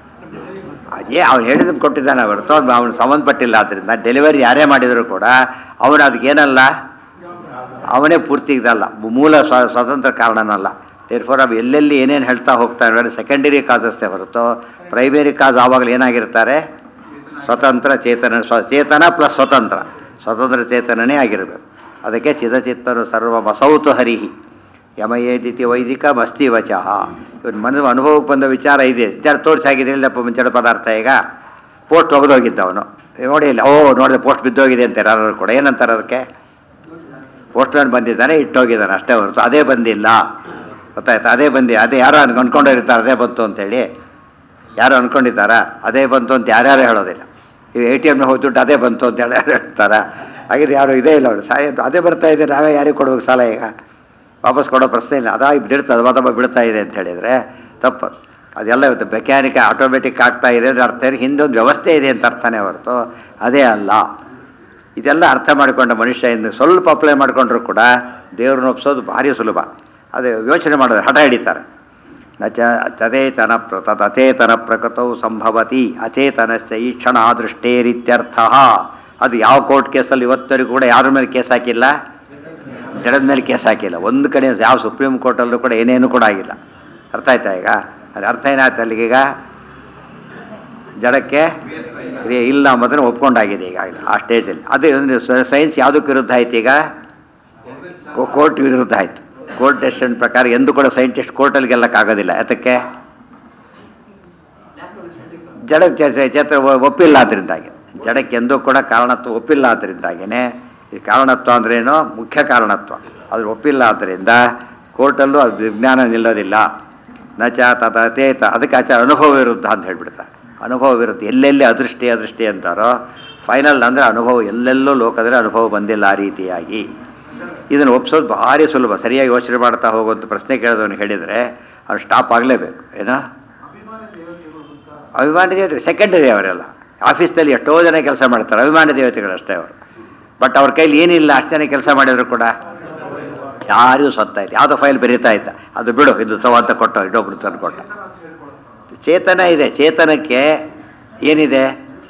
ಅದೇ ಅವ್ನು ಹೇಳಿದ್ದನ್ನು ಕೊಟ್ಟಿದ್ದಾನೆ ಹೊರತು ಅವ್ನು ಅವನು ಸಂಬಂಧಪಟ್ಟಿಲ್ಲ ಆದ್ದರಿಂದ ಡೆಲಿವರಿ ಯಾರೇ ಮಾಡಿದರೂ ಕೂಡ ಅವನು ಅದಕ್ಕೇನಲ್ಲ ಅವನೇ ಪೂರ್ತಿ ಇದಲ್ಲ ಮೂಲ ಸ್ವ ಸ್ವತಂತ್ರ ಕಾರಣನಲ್ಲ ದೇರ್ಫೋರ್ ಅವು ಎಲ್ಲೆಲ್ಲಿ ಏನೇನು ಹೇಳ್ತಾ ಹೋಗ್ತಾರೆ ಅಂದರೆ ಸೆಕೆಂಡರಿ ಕಾಸಸ್ಸೇ ಹೊರತು ಪ್ರೈಮರಿ ಕಾಸ್ ಆವಾಗಲೂ ಏನಾಗಿರ್ತಾರೆ ಸ್ವತಂತ್ರ ಚೇತನ ಸ್ವ ಚೇತನ ಪ್ಲಸ್ ಸ್ವತಂತ್ರ ಸ್ವತಂತ್ರ ಚೇತನನೇ ಆಗಿರಬೇಕು ಅದಕ್ಕೆ ಚಿದಚಿತ್ತನು ಸರ್ವ ಬಸೌತು ಹರಿಹಿ ಯಮಯೇದಿತಿ ವೈದಿಕ ಮಸ್ತಿ ವಚಃ ಇವನು ಮನ ಅನುಭವಕ್ಕೆ ಬಂದ ವಿಚಾರ ಇದೆ ಜಡ ತೋರಿಸಾಗಿದೆ ಇಲ್ಲಪ್ಪ ಜಡ ಪದಾರ್ಥ ಈಗ ಪೋಸ್ಟ್ ಒಗೆದೋಗಿದ್ದವನು ನೋಡಿ ಇಲ್ಲ ಓ ನೋಡಿದೆ ಪೋಸ್ಟ್ ಬಿದ್ದೋಗಿದೆ ಅಂತಾರೆ ಯಾರು ಕೂಡ ಏನಂತಾರೆ ಅದಕ್ಕೆ ಪೋಸ್ಟ್ ಮ್ಯಾನ್ ಬಂದಿದ್ದಾನೆ ಇಟ್ಟೋಗಿದ್ದಾನೆ ಅಷ್ಟೇ ಹೊರತು ಅದೇ ಬಂದಿಲ್ಲ ಗೊತ್ತಾಯ್ತು ಅದೇ ಬಂದಿ ಅದೇ ಯಾರೋ ಅನ್ಕೊಂಡು ಅನ್ಕೊಂಡಿರ್ತಾರೆ ಅದೇ ಬಂತು ಅಂತೇಳಿ ಯಾರು ಅನ್ಕೊಂಡಿದ್ದಾರಾ ಅದೇ ಬಂತು ಅಂತ ಯಾರ್ಯಾರು ಹೇಳೋದಿಲ್ಲ ಈಗ ಎ ಟಿ ಎಮ್ನ ಹೋಗಿ ದುಡ್ಡು ಅದೇ ಬಂತು ಅಂತ ಹೇಳಿ ಯಾರು ಹೇಳ್ತಾರ ಹಾಗಿದ್ರೆ ಯಾರು ಇದೇ ಇಲ್ಲ ಅವರು ಸಾಯ ಅದೇ ಬರ್ತಾ ಇದೆ ನಾವೇ ಯಾರಿಗೆ ಕೊಡ್ಬೇಕು ಸಾಲ ಈಗ ವಾಪಸ್ ಕೊಡೋ ಪ್ರಶ್ನೆ ಇಲ್ಲ ಅದಾಗಿ ಬಿಡ್ತದೆ ಮತ್ತೊಬ್ಬ ಬೀಳ್ತಾ ಇದೆ ಅಂತ ಹೇಳಿದರೆ ತಪ್ಪು ಅದೆಲ್ಲ ಇವತ್ತು ಮೆಕ್ಯಾನಿಕ್ ಆಟೋಮೆಟಿಕ್ ಆಗ್ತಾ ಇದೆ ಅಂದ್ರೆ ಅರ್ಥ ಏನು ಹಿಂದೆ ಒಂದು ವ್ಯವಸ್ಥೆ ಇದೆ ಅಂತ ಅರ್ಥನೇ ಹೊರತು ಅದೇ ಅಲ್ಲ ಇದೆಲ್ಲ ಅರ್ಥ ಮಾಡಿಕೊಂಡ ಮನುಷ್ಯ ಇನ್ನು ಸ್ವಲ್ಪ ಅಪ್ಲೈ ಮಾಡಿಕೊಂಡ್ರು ಕೂಡ ದೇವ್ರನ್ನ ಒಪ್ಸೋದು ಭಾರಿ ಸುಲಭ ಅದೇ ಯೋಚನೆ ಮಾಡೋದು ಹಠ ಹಿಡಿತಾರೆ ನ ಚ ತದೇತನ ಪ್ರ ತದೇತನ ಪ್ರಕೃತವು ಸಂಭವತಿ ಅಚೇತನಸ್ಯ ಈ ಕ್ಷಣ ದೃಷ್ಟೇರಿತ್ಯರ್ಥ ಅದು ಯಾವ ಕೋರ್ಟ್ ಕೇಸಲ್ಲಿ ಇವತ್ತವರೆಗೂ ಕೂಡ ಯಾರ ಮೇಲೆ ಕೇಸ್ ಹಾಕಿಲ್ಲ ಜಡದ ಮೇಲೆ ಕೇಸ್ ಹಾಕಿಲ್ಲ ಒಂದು ಕಡೆ ಯಾವ ಸುಪ್ರೀಂ ಕೋರ್ಟಲ್ಲೂ ಕೂಡ ಏನೇನು ಕೂಡ ಆಗಿಲ್ಲ ಅರ್ಥ ಆಯ್ತಾ ಈಗ ಅದು ಅರ್ಥ ಏನಾಯ್ತು ಅಲ್ಲಿಗೀಗ ಜಡಕ್ಕೆ ಕ್ರಿಯೆ ಇಲ್ಲ ಅಂಬೋದನ್ನು ಒಪ್ಕೊಂಡಾಗಿದೆ ಈಗಾಗಲೇ ಆ ಸ್ಟೇಜಲ್ಲಿ ಅದೇ ಒಂದು ಸೈನ್ಸ್ ಯಾವುದಕ್ಕೆ ವಿರುದ್ಧ ಆಯ್ತು ಈಗ ಕೋರ್ಟ್ ವಿರುದ್ಧ ಆಯಿತು ಕೋರ್ಟ್ ಡೆಸಿಷನ್ ಪ್ರಕಾರ ಎಂದು ಕೂಡ ಸೈಂಟಿಸ್ಟ್ ಕೋರ್ಟಲ್ಲಿ ಗೆಲ್ಲಕ್ಕಾಗೋದಿಲ್ಲ ಯಾತಕ್ಕೆ ಜಡ ಚೇತ ಒಪ್ಪಿಲ್ಲ ಅದರಿಂದಾಗಿ ಜಡಕ್ಕೆ ಎಂದೂ ಕೂಡ ಕಾರಣತ್ವ ಒಪ್ಪಿಲ್ಲ ಅದರಿಂದಾಗಿಯೇ ಈ ಕಾರಣತ್ವ ಅಂದ್ರೇನು ಮುಖ್ಯ ಕಾರಣತ್ವ ಅದು ಒಪ್ಪಿಲ್ಲ ಆದ್ದರಿಂದ ಕೋರ್ಟಲ್ಲೂ ಅದು ವಿಜ್ಞಾನ ನಿಲ್ಲೋದಿಲ್ಲ ನಚ ತಥೇತ ಅದಕ್ಕೆ ಆಚಾರ ಅನುಭವ ವಿರುದ್ಧ ಅಂತ ಹೇಳ್ಬಿಡ್ತಾರೆ ಅನುಭವ ವಿರುದ್ಧ ಎಲ್ಲೆಲ್ಲಿ ಅದೃಷ್ಟಿ ಅದೃಷ್ಟಿ ಅಂತಾರೋ ಫೈನಲ್ ಅಂದರೆ ಅನುಭವ ಎಲ್ಲೆಲ್ಲೂ ಲೋಕದಲ್ಲಿ ಅನುಭವ ಬಂದಿಲ್ಲ ಆ ರೀತಿಯಾಗಿ ಇದನ್ನು ಒಪ್ಸೋದು ಭಾರಿ ಸುಲಭ ಸರಿಯಾಗಿ ಯೋಚನೆ ಮಾಡ್ತಾ ಹೋಗುವಂಥ ಪ್ರಶ್ನೆ ಕೇಳೋದವನು ಹೇಳಿದರೆ ಅವ್ನು ಸ್ಟಾಪ್ ಆಗಲೇಬೇಕು ಏನೋ ಅಭಿಮಾನಿ ದೇವತೆ ಸೆಕೆಂಡರಿ ಅವರೆಲ್ಲ ಆಫೀಸ್ನಲ್ಲಿ ಎಷ್ಟೋ ಜನ ಕೆಲಸ ಮಾಡ್ತಾರೆ ಅಭಿಮಾನಿ ದೇವತೆಗಳು ಅಷ್ಟೇ ಅವರು ಬಟ್ ಅವ್ರ ಕೈಲಿ ಏನಿಲ್ಲ ಅಷ್ಟು ಜನ ಕೆಲಸ ಮಾಡಿದ್ರು ಕೂಡ ಯಾರಿಗೂ ಸತ್ತ ಇಲ್ಲ ಯಾವುದೋ ಫೈಲ್ ಬರೀತಾ ಇದ್ದ ಅದು ಬಿಡು ಇದು ತಗೋ ಅಂತ ಕೊಟ್ಟು ಇನ್ನೊಬ್ರು ತಂದು ಕೊಟ್ಟ ಚೇತನ ಇದೆ ಚೇತನಕ್ಕೆ ಏನಿದೆ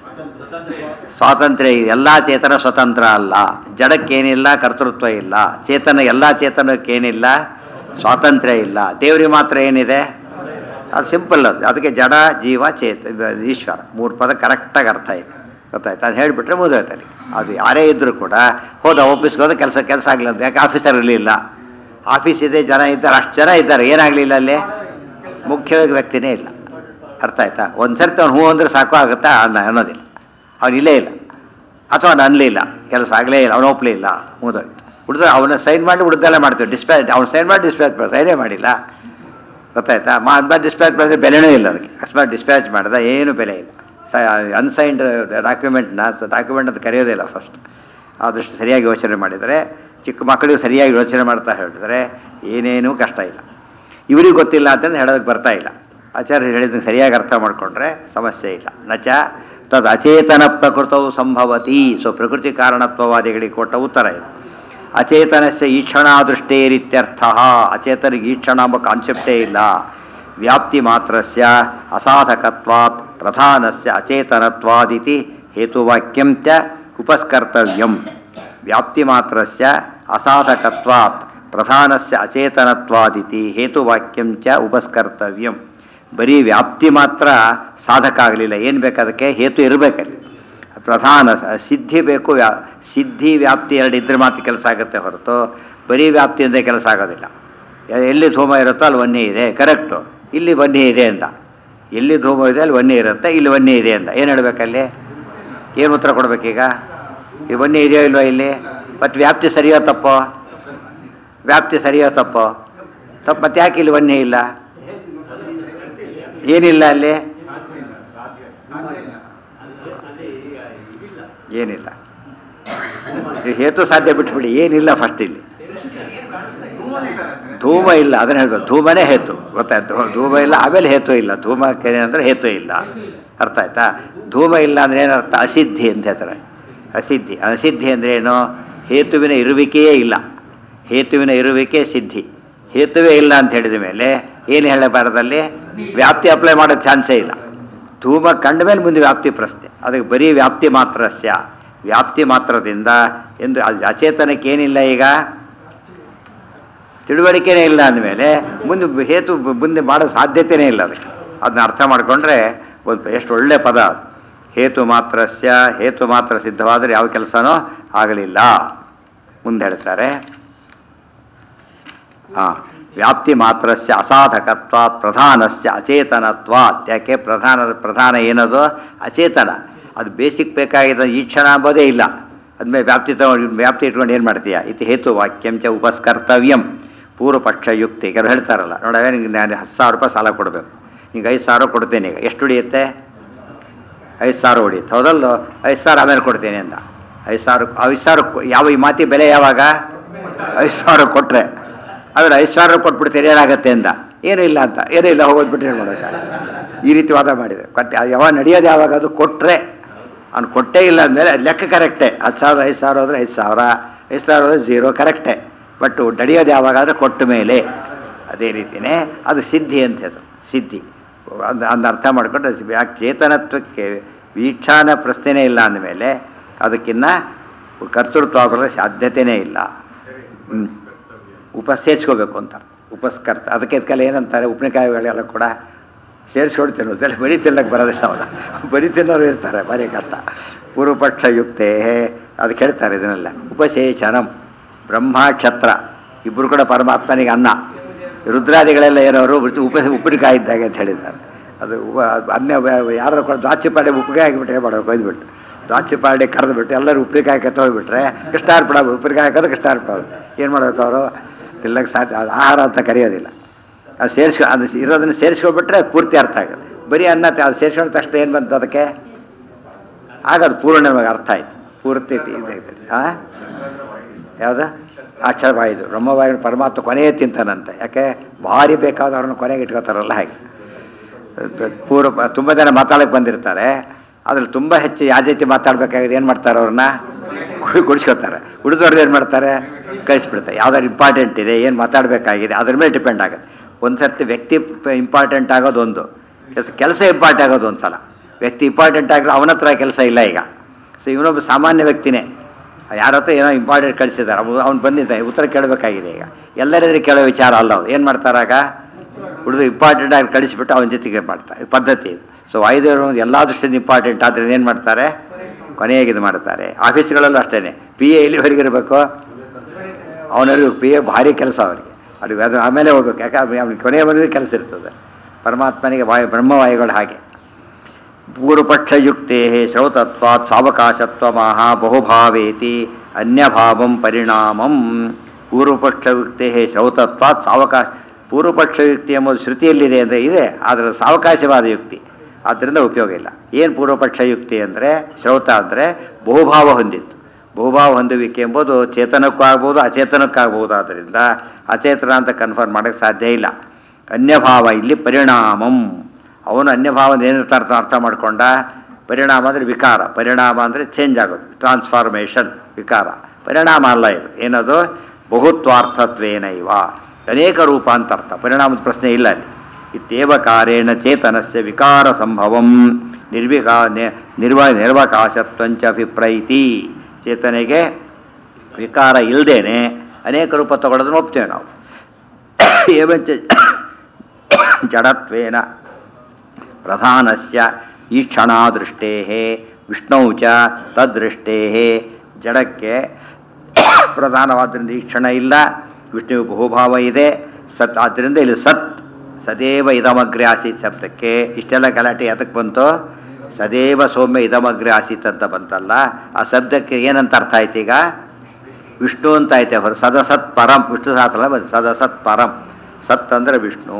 ಸ್ವಾತಂತ್ರ್ಯ ಇದೆ ಎಲ್ಲ ಚೇತನ ಸ್ವತಂತ್ರ ಅಲ್ಲ ಜಡಕ್ಕೇನಿಲ್ಲ ಕರ್ತೃತ್ವ ಇಲ್ಲ ಚೇತನ ಎಲ್ಲ ಚೇತನಕ್ಕೇನಿಲ್ಲ ಸ್ವಾತಂತ್ರ್ಯ ಇಲ್ಲ ದೇವರಿಗೆ ಮಾತ್ರ ಏನಿದೆ ಅದು ಸಿಂಪಲ್ ಅದು ಅದಕ್ಕೆ ಜಡ ಜೀವ ಚೇತ ಈಶ್ವರ ಮೂರು ಪದ ಕರೆಕ್ಟಾಗಿ ಅರ್ಥ ಇದೆ ಗೊತ್ತಾಯ್ತು ಅದು ಹೇಳಿಬಿಟ್ರೆ ಮುಗಿದೋಯ್ತಲ್ಲಿ ಅದು ಯಾರೇ ಇದ್ದರೂ ಕೂಡ ಹೋದ ಆಫೀಸ್ಗೆ ಹೋದ ಕೆಲಸ ಕೆಲಸ ಆಗಲಿಲ್ಲ ಅಂತ ಯಾಕೆ ಆಫೀಸರ್ ಇರಲಿಲ್ಲ ಆಫೀಸ್ ಇದೆ ಜನ ಇದ್ದಾರೆ ಅಷ್ಟು ಜನ ಇದ್ದಾರೆ ಏನಾಗಲಿಲ್ಲ ಅಲ್ಲಿ ಮುಖ್ಯವಾಗಿ ವ್ಯಕ್ತಿನೇ ಇಲ್ಲ ಅರ್ಥ ಆಯ್ತಾ ಒಂದು ಸರ್ತಿ ಅವ್ನು ಹ್ಞೂ ಅಂದ್ರೆ ಸಾಕು ಆಗುತ್ತಾ ಅನ್ನ ಅನ್ನೋದಿಲ್ಲ ಅವ್ನು ಇಲ್ಲೇ ಇಲ್ಲ ಅಥವಾ ಅವ್ನು ಅನ್ಲಿಲ್ಲ ಕೆಲಸ ಆಗಲೇ ಇಲ್ಲ ಅವನು ಒಪ್ಪಲೇ ಇಲ್ಲ ಮುಗಿದೋಯ್ತು ಉಳಿದ್ರೆ ಅವನ ಸೈನ್ ಮಾಡಿ ಉಳಿದೆಲ್ಲ ಮಾಡ್ತೀವಿ ಡಿಸ್ಪ್ಯಾಚ್ ಅವ್ನು ಸೈನ್ ಮಾಡಿ ಡಿಸ್ಪ್ಯಾಚ್ ಮಾಡಿ ಸೈನೇ ಮಾಡಿಲ್ಲ ಗೊತ್ತಾಯ್ತಾ ಮಾ ಡಿಸ್ಪ್ಯಾಚ್ ಮಾಡಿದ್ರೆ ಬೆಲೆನೂ ಇಲ್ಲ ಅದಕ್ಕೆ ಅಕಸ್ಮಾತ್ ಡಿಸ್ಪ್ಯಾಚ್ ಮಾಡಿದ ಏನು ಬೆಲೆ ಇಲ್ಲ ಸ ಅನ್ಸೈನ್ಡ್ ಡಾಕ್ಯುಮೆಂಟ್ನ ಡಾಕ್ಯುಮೆಂಟ್ ಅಂತ ಕರೆಯೋದಿಲ್ಲ ಫಸ್ಟ್ ಆದಷ್ಟು ಸರಿಯಾಗಿ ಯೋಚನೆ ಮಾಡಿದರೆ ಚಿಕ್ಕ ಮಕ್ಕಳಿಗೆ ಸರಿಯಾಗಿ ಯೋಚನೆ ಮಾಡ್ತಾ ಹೇಳಿದ್ರೆ ಏನೇನೂ ಕಷ್ಟ ಇಲ್ಲ ಇವರಿಗೆ ಗೊತ್ತಿಲ್ಲ ಅಂತಂದು ಹೇಳೋದಕ್ಕೆ ಬರ್ತಾ ಇಲ್ಲ ಆಚಾರ್ಯ ಹೇಳಿದ್ದನ್ನು ಸರಿಯಾಗಿ ಅರ್ಥ ಮಾಡಿಕೊಂಡ್ರೆ ಸಮಸ್ಯೆ ಇಲ್ಲ ನಚ ತದ್ ಅಚೇತನ ಪ್ರಕೃತವು ಸಂಭವತಿ ಸೊ ಪ್ರಕೃತಿ ಕಾರಣತ್ವವಾದಿಗಳಿಗೆ ಕೊಟ್ಟ ಉತ್ತರ ಇದು ಅಚೇತನಸ್ಯ ಈಕ್ಷಣಾದೃಷ್ಟೇರಿತ್ಯರ್ಥ ಅಚೇತನಿಗೆ ಈಕ್ಷಣ ಎಂಬ ಕಾನ್ಸೆಪ್ಟೇ ಇಲ್ಲ ವ್ಯಾಪ್ತಿ ಮಾತ್ರಸ್ಯ ಅಸಾಧಕತ್ವಾತ್ ಪ್ರಧಾನಸ್ಯ ಅಚೇತನತ್ವಾದಿತಿ ಹೇತುವಾಕ್ಯಂ ಚ ಉಪಸ್ಕರ್ತವ್ಯಂ ವ್ಯಾಪ್ತಿ ಮಾತ್ರಸ್ಯ ಅಸಾಧಕತ್ವಾತ್ ಪ್ರಧಾನಸ್ಯ ಅಚೇತನತ್ವಾದಿತಿ ಹೇತುವಾಕ್ಯಂ ಚ ಉಪಸ್ಕರ್ತವ್ಯಂ ಬರೀ ವ್ಯಾಪ್ತಿ ಮಾತ್ರ ಸಾಧಕ ಆಗಲಿಲ್ಲ ಏನು ಬೇಕಾದಕ್ಕೆ ಹೇತು ಇರಬೇಕಲ್ಲಿ ಪ್ರಧಾನ ಸ- ಸಿದ್ಧಿ ಬೇಕು ವ್ಯಾ ಸಿದ್ಧಿ ವ್ಯಾಪ್ತಿ ಎರಡು ಇದ್ರೆ ಮಾತ್ರ ಕೆಲಸ ಆಗುತ್ತೆ ಹೊರತು ಬರೀ ವ್ಯಾಪ್ತಿಯಿಂದ ಕೆಲಸ ಆಗೋದಿಲ್ಲ ಎ- ಎಲ್ಲಿ ಧೂಮ ಇರುತ್ತೋ ಅಲ್ಲಿ ವನ್ಯ ಇದೆ ಕರೆಕ್ಟು ಇಲ್ಲಿ ವನ್ಯ ಇದೆ ಅಂತ ಎಲ್ಲಿ ಧೂಮ ಇದೆ ಅಲ್ಲಿ ವನ್ಯ ಇರುತ್ತೆ ಇಲ್ಲಿ ವನ್ಯ ಇದೆ ಅಂತ ಏನು ಹೇಳಬೇಕಲ್ಲಿ ಏನು ಉತ್ತರ ಕೊಡಬೇಕೀಗ ಈ ವನ್ಯ ಇದೆಯೋ ಇಲ್ವೋ ಇಲ್ಲಿ ಮತ್ತು ವ್ಯಾಪ್ತಿ ಸರಿಯೋ ತಪ್ಪೋ ವ್ಯಾಪ್ತಿ ಸರಿಯೋ ತಪ್ಪೋ ತಪ್ಪು ಮತ್ತೆ ಯಾಕೆ ಇಲ್ಲಿ ವನ್ಯ ಇಲ್ಲ ಏನಿಲ್ಲ ಅಲ್ಲಿ ಏನಿಲ್ಲ ಈ ಹೇತು ಸಾಧ್ಯ ಬಿಟ್ಬಿಡಿ ಏನಿಲ್ಲ ಫಸ್ಟ್ ಇಲ್ಲಿ ಧೂಮ ಇಲ್ಲ ಅದನ್ನ ಹೇಳ್ಬೇಕು ಧೂಮನೇ ಹೇತು ಗೊತ್ತಾಯ್ತು ಧೂಮ ಇಲ್ಲ ಆಮೇಲೆ ಹೇತು ಇಲ್ಲ ಧೂಮಕ್ಕೆ ಅಂದರೆ ಹೇತು ಇಲ್ಲ ಅರ್ಥ ಆಯ್ತಾ ಧೂಮ ಇಲ್ಲ ಅಂದ್ರೆ ಏನರ್ಥ ಅಸಿದ್ಧಿ ಅಂತ ಹೇಳ್ತಾರೆ ಅಸಿದ್ಧಿ ಅಸಿದ್ಧಿ ಅಂದ್ರೆ ಏನು ಹೇತುವಿನ ಇರುವಿಕೆಯೇ ಇಲ್ಲ ಹೇತುವಿನ ಇರುವಿಕೆ ಸಿದ್ಧಿ ಹೇತುವೇ ಇಲ್ಲ ಅಂತ ಹೇಳಿದ ಮೇಲೆ ಏನು ಹೇಳಬಾರದಲ್ಲಿ ವ್ಯಾಪ್ತಿ ಅಪ್ಲೈ ಮಾಡೋ ಚಾನ್ಸೇ ಇಲ್ಲ ಧೂಮ ಕಂಡ ಮೇಲೆ ಮುಂದೆ ವ್ಯಾಪ್ತಿ ಪ್ರಶ್ನೆ ಅದಕ್ಕೆ ಬರೀ ವ್ಯಾಪ್ತಿ ಮಾತ್ರಸ್ಯ ವ್ಯಾಪ್ತಿ ಮಾತ್ರದಿಂದ ಎಂದು ಅದು ಅಚೇತನಕ್ಕೆ ಏನಿಲ್ಲ ಈಗ ತಿಳುವಳಿಕೆನೇ ಇಲ್ಲ ಅಂದಮೇಲೆ ಮುಂದೆ ಹೇತು ಮುಂದೆ ಮಾಡೋ ಸಾಧ್ಯತೆಯೇ ಇಲ್ಲ ಅದಕ್ಕೆ ಅದನ್ನ ಅರ್ಥ ಮಾಡಿಕೊಂಡ್ರೆ ಒಂದು ಎಷ್ಟು ಒಳ್ಳೆ ಪದ ಅದು. ಹೇತು ಮಾತ್ರಸ್ಯ ಹೇತು ಮಾತ್ರ ಸಿದ್ಧವಾದರೆ ಯಾವ ಕೆಲಸನೂ ಆಗಲಿಲ್ಲ ಮುಂದೆ ಹೇಳ್ತಾರೆ ಹಾಂ ವ್ಯಾಪ್ತಿ ಮಾತ್ರಸ್ಯ ಅಸಾಧಕತ್ವಾತ್ ಪ್ರಧಾನಸ್ಯ ಅಚೇತನತ್ವಾತ್ ಯಾಕೆ ಪ್ರಧಾನದ ಪ್ರಧಾನ ಏನದು ಅಚೇತನ ಅದು ಬೇಸಿಕ್ ಬೇಕಾಗಿದ್ದ ಈ ಕ್ಷಣ ಅಂಬೋದೇ ಇಲ್ಲ ಅದ್ಮೇಲೆ ವ್ಯಾಪ್ತಿ ತಗೊಂಡು ವ್ಯಾಪ್ತಿ ಇಟ್ಕೊಂಡು ಏನು ಮಾಡ್ತೀಯ ಇದು ಹೇತು ವಾಕ್ಯಂ ಚ ಉಪಸ್ಕರ್ತವ್ಯಂ ಪೂರ್ವಪಕ್ಷ ಯುಕ್ತಿ ಕೆಲವು ಹೇಳ್ತಾರಲ್ಲ ನೋಡವೇ ನಿಂಗೆ ನಾನು ಹತ್ತು ಸಾವಿರ ರೂಪಾಯಿ ಸಾಲ ಕೊಡಬೇಕು ಈಗ ಐದು ಸಾವಿರ ಕೊಡ್ತೇನೆ ಈಗ ಎಷ್ಟು ಉಳಿಯುತ್ತೆ ಐದು ಸಾವಿರ ಹೊಡಿಯುತ್ತೆ ಹೌದಲ್ಲೋ ಐದು ಸಾವಿರ ಆಮೇಲೆ ಕೊಡ್ತೇನೆ ಅಂತ ಐದು ಸಾವಿರ ಐದು ಸಾವಿರ ಕೊ- ಯಾವ ಈ ಮಾತಿ ಬೆಲೆ ಯಾವಾಗ ಐದು ಸಾವಿರ ಕೊಟ್ಟರೆ ಆದರೆ ಐದು ಸಾವಿರ ಕೊಟ್ಬಿಡ್ತೀರಿ ಏನಾಗತ್ತೆ ಅಂತ ಏನೂ ಇಲ್ಲ ಅಂತ ಏನೂ ಇಲ್ಲ ಹೋಗೋದ್ಬಿಟ್ಟು ಏನು ಮಾಡೋಕ್ಕಾಗಲ್ಲ ಈ ರೀತಿ ವಾದ ಮಾಡಿದೆ ಕೊಟ್ಟೆ ಅದು ಯಾವಾಗ ನಡೆಯೋದು ಯಾವಾಗ ಅದು ಕೊಟ್ಟರೆ ಅವ್ನು ಕೊಟ್ಟೇ ಇಲ್ಲ ಅಂದಮೇಲೆ ಲೆಕ್ಕ ಕರೆಕ್ಟೇ ಹತ್ತು ಸಾವಿರ ಐದು ಸಾವಿರ ಹೋದ್ರೆ ಐದು ಸಾವಿರ ಐದು ಸಾವಿರ ಹೋದ್ರೆ ಝೀರೋ ಕರೆಕ್ಟೇ ಬಟ್ ನಡೆಯೋದು ಯಾವಾಗಾದ್ರೆ ಕೊಟ್ಟ ಮೇಲೆ ಅದೇ ರೀತಿಯೇ ಅದು ಸಿದ್ಧಿ ಅಂತ ಹೇಳ್ತಾರೆ ಸಿದ್ಧಿ ಅದು ಅದನ್ನ ಅರ್ಥ ಮಾಡಿಕೊಂಡ್ರೆ ಯಾಕೆ ಚೇತನತ್ವಕ್ಕೆ ವೀಕ್ಷಾನ ಪ್ರಶ್ನೆನೇ ಇಲ್ಲ ಅಂದಮೇಲೆ ಅದಕ್ಕಿನ್ನ ಕರ್ತೃತ್ವ ಬರೋ ಸಾಧ್ಯತೆಯೇ ಇಲ್ಲ ಹ್ಮ್. ಉಪಸೇರಿಸ್ಕೋಬೇಕು ಅಂತ ಉಪಸ್ಕರ್ತ ಅದಕ್ಕೆ ಇದಕ್ಕೆಲ್ಲ ಏನಂತಾರೆ ಉಪ್ಪಿನಕಾಯಿಗಳೆಲ್ಲ ಕೂಡ ಸೇರಿಸ್ಕೊಡ್ತೇನೆ ಅದೆಲ್ಲ ಬರೀ ತಿನ್ನಕ್ಕೆ ಬರೋದಿಲ್ಲ ಅವನು ಬರೀ ತಿನ್ನೋರು ಇರ್ತಾರೆ ಭಾರಿ ಕಷ್ಟ ಪೂರ್ವಪಕ್ಷ ಯುಕ್ತೆ ಅದಕ್ಕೆ ಹೇಳ್ತಾರೆ ಇದನ್ನೆಲ್ಲ ಉಪಸೇಚನಂ ಬ್ರಹ್ಮ ಕ್ಷತ್ರ ಇಬ್ಬರು ಕೂಡ ಪರಮಾತ್ಮನಿಗೆ ಅನ್ನ ರುದ್ರಾದಿಗಳೆಲ್ಲ ಏನವರು ಉಪ ಉಪ್ಪಿನಕಾಯಿ ಇದ್ದಾಗೆ ಅಂತ ಹೇಳಿದ್ದಾರೆ ಅದು ಉಪ ಅನ್ನ ಯಾರು ಕೂಡ ದ್ವಾಚಿ ಪಾಡೆ ಉಪ್ಪಿನಕಾಯಿ ಆಗಿಬಿಟ್ರೆ ಮಾಡಬೇಕು ಒಯ್ದುಬಿಟ್ಟು ದ್ರಾಕ್ಷಿ ಪಾರ್ಟಿ ಕರೆದುಬಿಟ್ಟು ಎಲ್ಲರೂ ಉಪ್ಪಿನಕಾಯಿ ಕತ್ತ ಹೋಗ್ಬಿಟ್ರೆ ಕೃಷ್ಣಾರ್ಪಣ ಉಪ್ಪಿನಕಾಯಿ ಹಾಕೋದು ಕೃಷ್ಣಾರ್ಪಣ ಏನು ಮಾಡ್ಬೇಕು ಅವರು ತಿಲ್ಲಕ್ಕೆ ಸಾಧ್ಯ ಅದು ಆಹಾರ ಅಂತ ಕರೆಯೋದಿಲ್ಲ ಅದು ಸೇರಿಸ್ಕೊ ಅದು ಇರೋದನ್ನು ಸೇರಿಸ್ಕೊಬಿಟ್ರೆ ಪೂರ್ತಿ ಅರ್ಥ ಆಗೋದು ಬರೀ ಅನ್ನ ತ- ಅದು ಸೇರಿಸ್ಕೊಂಡ ತಕ್ಷಣ ಏನು ಬಂತು ಅದಕ್ಕೆ ಆಗ ಅದು ಪೂರ್ಣವಾಗಿ ಅರ್ಥ ಆಯ್ತು ಪೂರ್ತಿ ಇದಾಯ್ತು ಹಾಂ ಯಾವುದು ಅಕ್ಷರವಾಯುದು ಬ್ರಹ್ಮವಾಯು ಪರಮಾತ್ಮ ಕೊನೆಯೇ ತಿಂತಾನಂತೆ ಯಾಕೆ ಭಾರಿ ಬೇಕಾದವ್ರನ್ನ ಕೊನೆಗೆ ಇಟ್ಕೋತಾರಲ್ಲ ಹಾಗೆ ಪೂರ್ವ ತುಂಬ ಜನ ಮಾತಾಡಕ್ಕೆ ಬಂದಿರ್ತಾರೆ ಅದ್ರಲ್ಲಿ ತುಂಬ ಹೆಚ್ಚು ಯಾವ ಜೊತೆ ಮಾತಾಡಬೇಕಾಗಿದೆ ಏನು ಮಾಡ್ತಾರೆ ಅವ್ರನ್ನ ಕುಡಿಸ್ಕೊತಾರೆ ಉಳಿದವ್ರು ಏನು ಮಾಡ್ತಾರೆ ಕಳಿಸ್ಬಿಡ್ತಾರೆ ಯಾವ್ದಾದ್ರು ಇಂಪಾರ್ಟೆಂಟ್ ಇದೆ ಏನು ಮಾತಾಡಬೇಕಾಗಿದೆ ಅದ್ರ ಮೇಲೆ ಡಿಪೆಂಡ್ ಆಗುತ್ತೆ ಒಂದು ಸರ್ತಿ ವ್ಯಕ್ತಿ ಇಂಪಾರ್ಟೆಂಟ್ ಆಗೋದು ಒಂದು ಕೆಲಸ ಇಂಪಾರ್ಟೆಂಟ್ ಆಗೋದು ಒಂದು ಸಲ ವ್ಯಕ್ತಿ ಇಂಪಾರ್ಟೆಂಟ್ ಆಗಿರೋ ಅವನ ಹತ್ರ ಕೆಲಸ ಇಲ್ಲ ಈಗ ಸೊ ಇವನೊಬ್ಬ ಸಾಮಾನ್ಯ ವ್ಯಕ್ತಿನೇ ಯಾರ ಹತ್ರ ಏನೋ ಇಂಪಾರ್ಟೆಂಟ್ ಕಳಿಸಿದ್ದಾರೆ ಅವ್ನು ಬಂದಿದ್ದ ಉತ್ತರ ಕೇಳಬೇಕಾಗಿದೆ ಈಗ ಎಲ್ಲರಿದ್ರೆ ಕೇಳೋ ವಿಚಾರ ಅಲ್ಲ ಅವ್ರು ಏನು ಮಾಡ್ತಾರಾಗ ಹುಡುಗ ಇಂಪಾರ್ಟೆಂಟ್ ಆಗಿ ಕಳಿಸಿಬಿಟ್ಟು ಅವನ ಜೊತೆಗೆ ಮಾಡ್ತಾರೆ ಇದು ಪದ್ಧತಿ ಇದು ಸೊ ವಾಯುದೇವರು ಎಲ್ಲ ದೃಷ್ಟಿಯಿಂದ ಇಂಪಾರ್ಟೆಂಟ್ ಆದರೆ ಏನು ಮಾಡ್ತಾರೆ ಕೊನೆಯಾಗಿ ಇದು ಮಾಡ್ತಾರೆ ಆಫೀಸ್ಗಳಲ್ಲೂ ಅಷ್ಟೇ ಪಿ ಎ ಎಲ್ಲಿವರೆಗೆ ಇರಬೇಕು ಅವನವ್ರಿಗೆ ಪಿ ಎ ಭಾರಿ ಕೆಲಸ ಅವರಿಗೆ ಅದು ಅದು ಆಮೇಲೆ ಹೋಗ್ಬೇಕು ಯಾಕಂದ್ರೆ ಅವ್ನಿಗೆ ಕೊನೆಯವರೆಗೂ ಕೆಲಸ ಇರ್ತದೆ ಪರಮಾತ್ಮನಿಗೆ ವಾಯು ಬ್ರಹ್ಮವಾಯುಗಳು ಹಾಗೆ ಪೂರ್ವಪಕ್ಷಯುಕ್ತೆ ಶ್ರೌತತ್ವಾತ್ ಸಾವಕಾಶತ್ವಮಾಹ ಬಹುಭಾವೇತಿ ಅನ್ಯಭಾವಂ ಪರಿಣಾಮಂ ಪೂರ್ವಪಕ್ಷಯುಕ್ತೆ ಶ್ರೌತತ್ವಾತ್ ಸಾವಕಾಶ ಪೂರ್ವಪಕ್ಷಯುಕ್ತಿ ಎಂಬುದು ಶ್ರುತಿಯಲ್ಲಿದೆ ಅಂದರೆ ಇದೆ ಆದರೆ ಸಾವಕಾಶವಾದ ಯುಕ್ತಿ ಆದ್ದರಿಂದ ಉಪಯೋಗ ಇಲ್ಲ ಏನು ಪೂರ್ವಪಕ್ಷಯುಕ್ತಿ ಅಂದರೆ ಶ್ರೌತ ಅಂದರೆ ಬಹುಭಾವ ಹೊಂದಿತ್ತು ಬಹುಭಾವ ಹೊಂದುವಿಕೆ ಎಂಬುದು ಚೇತನಕ್ಕೂ ಆಗ್ಬೋದು ಅಚೇತನಕ್ಕಾಗ್ಬೋದು ಆದ್ದರಿಂದ ಅಚೇತನ ಅಂತ ಕನ್ಫರ್ಮ್ ಮಾಡೋಕ್ಕೆ ಸಾಧ್ಯ ಇಲ್ಲ ಅನ್ಯಭಾವ ಇಲ್ಲಿ ಪರಿಣಾಮಂ ಅವನು ಅನ್ಯಭಾವದ ಏನಿರ್ತ ಅರ್ಥ ಅರ್ಥ ಮಾಡ್ಕೊಂಡ ಪರಿಣಾಮ ಅಂದರೆ ವಿಕಾರ ಪರಿಣಾಮ ಅಂದರೆ ಚೇಂಜ್ ಆಗೋದು ಟ್ರಾನ್ಸ್ಫಾರ್ಮೇಷನ್ ವಿಕಾರ ಪರಿಣಾಮ ಅಲ್ಲ ಇದು ಏನದು ಬಹುತ್ವಾರ್ಥತ್ವೇನ ಇವ ಅನೇಕ ರೂಪ ಅಂತ ಅರ್ಥ ಪರಿಣಾಮದ ಪ್ರಶ್ನೆ ಇಲ್ಲ ಅಲ್ಲಿ ಇತ್ಯೇವ ಕಾರೇಣ ಚೇತನಸ್ಯ ವಿಕಾರ ಸಂಭವಂ ನಿರ್ವಿಕಾ ನಿ- ನಿರ್ವ ನಿರ್ವಕಾಶತ್ವಂಚ ಅಭಿಪ್ರೈತಿ ಚೇತನೆಗೆ ವಿಕಾರ ಇಲ್ಲದೇನೆ ಅನೇಕ ರೂಪ ತಗೊಳ್ಳೋದನ್ನು ಒಪ್ತೇವೆ ನಾವು ಏವಂಚ ಜಡತ್ವೇನ ಪ್ರಧಾನಸ್ಯ ಈಕ್ಷಣಾದೃಷ್ಟೇ ವಿಷ್ಣೌ ಚ ತದ್ದೃಷ್ಟೇ ಜಡಕ್ಕೆ ಪ್ರಧಾನವಾದ್ದರಿಂದ ಈಕ್ಷಣ ಇಲ್ಲ ವಿಷ್ಣುವು ಬಹುಭಾವ ಇದೆ ಸತ್ ಆದ್ದರಿಂದ ಇಲ್ಲಿ ಸತ್ ಸದೇವ ಇದಮಗ್ರೆ ಆಸೀತ್ ಶಬ್ದಕ್ಕೆ ಇಷ್ಟೆಲ್ಲ ಗಲಾಟೆ ಯಾತಕ್ಕೆ ಬಂತು ಸದೇವ ಸೌಮ್ಯ ಇದಮಗ್ರೆ ಆಸೀತ್ ಅಂತ ಬಂತಲ್ಲ ಆ ಶಬ್ದಕ್ಕೆ ಏನಂತ ಅರ್ಥ ಆಯ್ತು ಈಗ ವಿಷ್ಣು ಅಂತ ಐತೆ ಹೊರ ಸದಸತ್ ಪರಂ ವಿಷ್ಣು ಸಹಸ್ರ ಬಂದು ಸದಸತ್ ಪರಂ ಸತ್ ಅಂದರೆ ವಿಷ್ಣು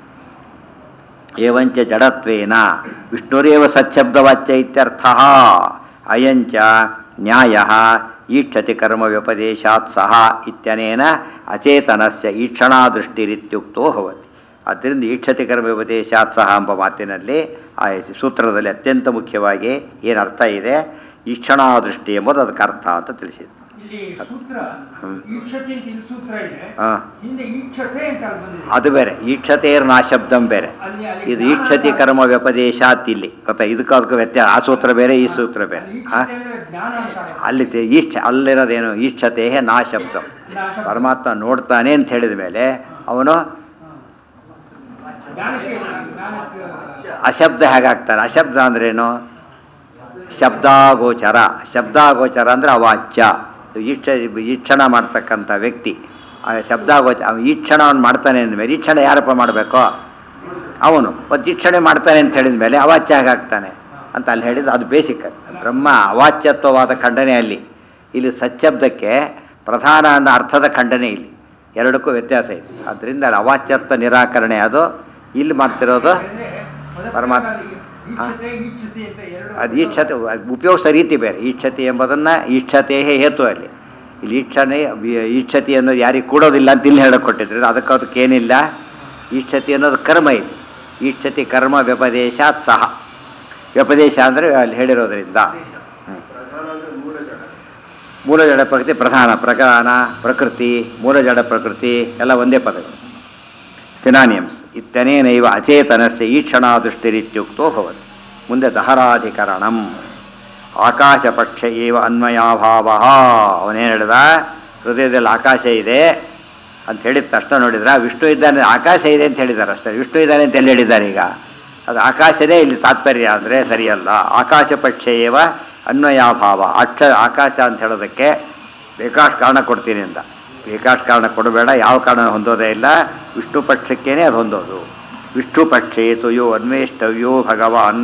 ಏವಂಚ ಜಡತ್ವೇನ ವಿಷ್ಣುರೇವ ಸಚ್ಛಬ್ದವಾಚ್ಯ ಇತ್ಯರ್ಥ ಅಯಂಚ ನ್ಯಾಯ ಈಕ್ಷತಿ ಕರ್ಮ ವ್ಯಪದೇಶಾತ್ ಸಹ ಇತ್ಯನೇನ ಅಚೇತನಸ್ಯ ಈಕ್ಷಣಾದೃಷ್ಟಿರಿತ್ಯುಕ್ತೋ ಭವತಿ ಆದ್ದರಿಂದ ಈಕ್ಷತಿ ಕರ್ಮ ವ್ಯಪದೇಶಾತ್ ಸಹ ಎಂಬ ಮಾತಿನಲ್ಲಿ ಆ ಸೂತ್ರದಲ್ಲಿ ಅತ್ಯಂತ ಮುಖ್ಯವಾಗಿ ಏನು ಅರ್ಥ ಇದೆ ಈಕ್ಷಣಾದೃಷ್ಟಿ ಎಂಬುದು ಅದಕ್ಕೆ ಅರ್ಥ ಅಂತ ತಿಳಿಸಿದೆ ಇಲ್ಲಿ ಸೂತ್ರ ಹ್ಮ್. ಈಕ್ಷತೆ ಅಂತ ಇಲ್ಲಿ ಸೂತ್ರ ಇದೆ ಹಾ. ಹಿಂದೆ ಈಕ್ಷತೆ ಅಂತ ಅಲ್ಲಿ ಬಂದಿದೆ ಅದು ಬೇರೆ ಈಕ್ಷತೇರ್ ನಾಶಬ್ದಂ ಬೇರೆ ಅಲ್ಲಿ ಅಲ್ಲಿ ಇದು ಜ್ಞಾನ ಈಕ್ಷತಿ ಅಂತ- ಕರ್ಮ ವ್ಯಪದೇಶಾತ್ ಇಲ್ಲಿ ಗೊತ್ತಾ ಇದಕ್ಕೂ ಅದಕ್ಕೂ ವ್ಯತ್ಯಾಸ ಆ ಸೂತ್ರ ಬೇರೆ ಈ ಸೂತ್ರ ಬೇರೆ ಅಲ್ಲಿ ಆ? ಈಕ್ಷತೆ ಅಂದ್ರೆ ಜ್ಞಾನ ಅಂತಾರೆ ಅಲ್ಲಿ ತೆ- ಈಕ್ಷ ಅಲ್ಲಿರೋದೇನು ಈಕ್ಷತೆ ನಾಶಬ್ದಂ ನಾಶ ಪರಮಾತ್ಮ ನೋಡ್ತಾನೆ ಅಂತ ಹೇಳಿದ ಮೇಲೆ ಅವನು ಜ್ಞಾನಕ್ಕೆ ಜ್ಞಾನಕ್ಕೆ ಅಶಬ್ದ ಹೇಗಾಗ್ತಾನೆ ಅಶಬ್ದ ಅಂದ್ರೇನು ಶಬ್ದಾಗೋಚರ ಶಬ್ದಾಗೋಚರ ಅಂದರೆ ಅವಾಚ್ಯ ಈಕ್ಷ ಈಕ್ಷಣ ಮಾಡ್ತಕ್ಕಂಥ ವ್ಯಕ್ತಿ ಆ ಶಬ್ದಾಗೋಚ ಅವ ಈಕ್ಷಣವನ್ನು ಮಾಡ್ತಾನೆ ಅಂದಮೇಲೆ ಈಕ್ಷಣ ಯಾರಪ್ಪ ಮಾಡಬೇಕು ಅವನು ಮತ್ತು ಈಕ್ಷಣೆ ಮಾಡ್ತಾನೆ ಅಂತ ಹೇಳಿದ ಮೇಲೆ ಅವಾಚ್ಯ ಹೇಗಾಗ್ತಾನೆ ಅಂತ ಅಲ್ಲಿ ಹೇಳಿದ್ದು ಅದು ಬೇಸಿಕ್ ಬ್ರಹ್ಮ ಅವಾಚ್ಯತ್ವವಾದ ಖಂಡನೆ ಅಲ್ಲಿ ಇಲ್ಲಿ ಸಚ್ಛಬ್ದಕ್ಕೆ ಪ್ರಧಾನ ಅನ್ನೋ ಅರ್ಥದ ಖಂಡನೆ ಇಲ್ಲಿ ಎರಡಕ್ಕೂ ವ್ಯತ್ಯಾಸ ಇದೆ ಅದರಿಂದ ಅಲ್ಲಿ ಅವಾಚ್ಯತ್ವ ನಿರಾಕರಣೆ ಅದು ಇಲ್ಲಿ ಮಾಡ್ತಿರೋದು ಅಂದ್ರೆ ಪದ ಪರಮಾತ್ಮ. ಪ್ರಕಾರ ಈಕ್ಷತೆ ಈಕ್ಷತೆ ಅಂತ ಎರಡು ಅದು ಈಕ್ಷತೆ ಉಪಯೋಗಿಸೋ ರೀತಿ ಬೇರೆ ಈಕ್ಷತೆ ಎಂಬುದನ್ನು ಈಕ್ಷತೆ ಹೇತು ಅಲ್ಲಿ ಇಲ್ಲಿ ಈಕ್ಷಣೆ ವಿ- ಈಕ್ಷತಿ ಅನ್ನೋದು ಯಾರಿಗೆ ಕೂಡೋದಿಲ್ಲ ಅಂತ ಇಲ್ಲಿ ಹೇಳಕ್ಕೆ ಕೊಟ್ಟಿದ್ರು ಅದಕ್ಕೆ ಅದಕ್ಕೆ ಏನಿಲ್ಲ ಈಕ್ಷತಿ ಅನ್ನೋದು ಕರ್ಮ ಇಲ್ಲಿ ಈಕ್ಷತಿ ಕರ್ಮ ವ್ಯಪದೇಶಾತ್ ಸಹ ವ್ಯಪದೇಶ ಅಂದರೆ ಅಲ್ಲಿ ಹೇಳಿರೋದ್ರಿಂದ ಹ್ಮ್. ಮೂಲ ಜಡ ಪ್ರಕೃತಿ ಪ್ರಧಾನ ಪ್ರಧಾನ ಪ್ರಕೃತಿ ಮೂಲ ಜಡ ಪ್ರಕೃತಿ ಎಲ್ಲ ಒಂದೇ ಪದಗಳು ಸಿನಾನಿಯಮ್ಸ್ ಇತ್ಯನೇನೈವ ಅಚೇತನಸ್ಯ ಈಕ್ಷಣಾದೃಷ್ಟಿರಿತ್ಯುಕ್ತೋ ಭವತಿ ಮುಂದೆ ದಹರಾಧಿಕರಣಂ ಆಕಾಶಪಕ್ಷ ಏವ ಅನ್ವಯಾಭಾವ ಅವನೇನು ಹೇಳಿದ ಹೃದಯದಲ್ಲಿ ಆಕಾಶ ಇದೆ ಅಂತ ಹೇಳಿದ ತಕ್ಷಣ ನೋಡಿದ್ರ ವಿಷ್ಣು ಇದ್ದಾನೆ ಆಕಾಶ ಇದೆ ಅಂತ ಹೇಳಿದ್ದಾರೆ ಅಷ್ಟೇ ವಿಷ್ಣು ಇದ್ದಾನೆ ಅಂತ ಎಲ್ಲಿ ಹೇಳಿದ್ದಾರೆ ಈಗ ಅದು ಆಕಾಶನೇ ಇಲ್ಲಿ ತಾತ್ಪರ್ಯ ಅಂದರೆ ಸರಿಯಲ್ಲ ಆಕಾಶ ಪಕ್ಷ ಏವ ಅನ್ವಯಾಭಾವ ಅಕ್ಷ ಆಕಾಶ ಅಂತ ಹೇಳೋದಕ್ಕೆ ಬೇಕಾಷ್ಟು ಕಾರಣ ಕೊಡ್ತೀನಿ ಅಂತ ಬೇಕಾಷ್ಟು ಕಾರಣ ಕೊಡಬೇಡ ಯಾವ ಕಾರಣ ಹೊಂದೋದೇ ಇಲ್ಲ ವಿಷ್ಣು ಪಕ್ಷಕ್ಕೇನೆ ಅದು ಹೊಂದೋದು ವಿಷ್ಣು ಪಕ್ಷೇ ತುಯೋ ಅನ್ವೇಷ್ಟವ್ಯೋ ಭಗವಾನ್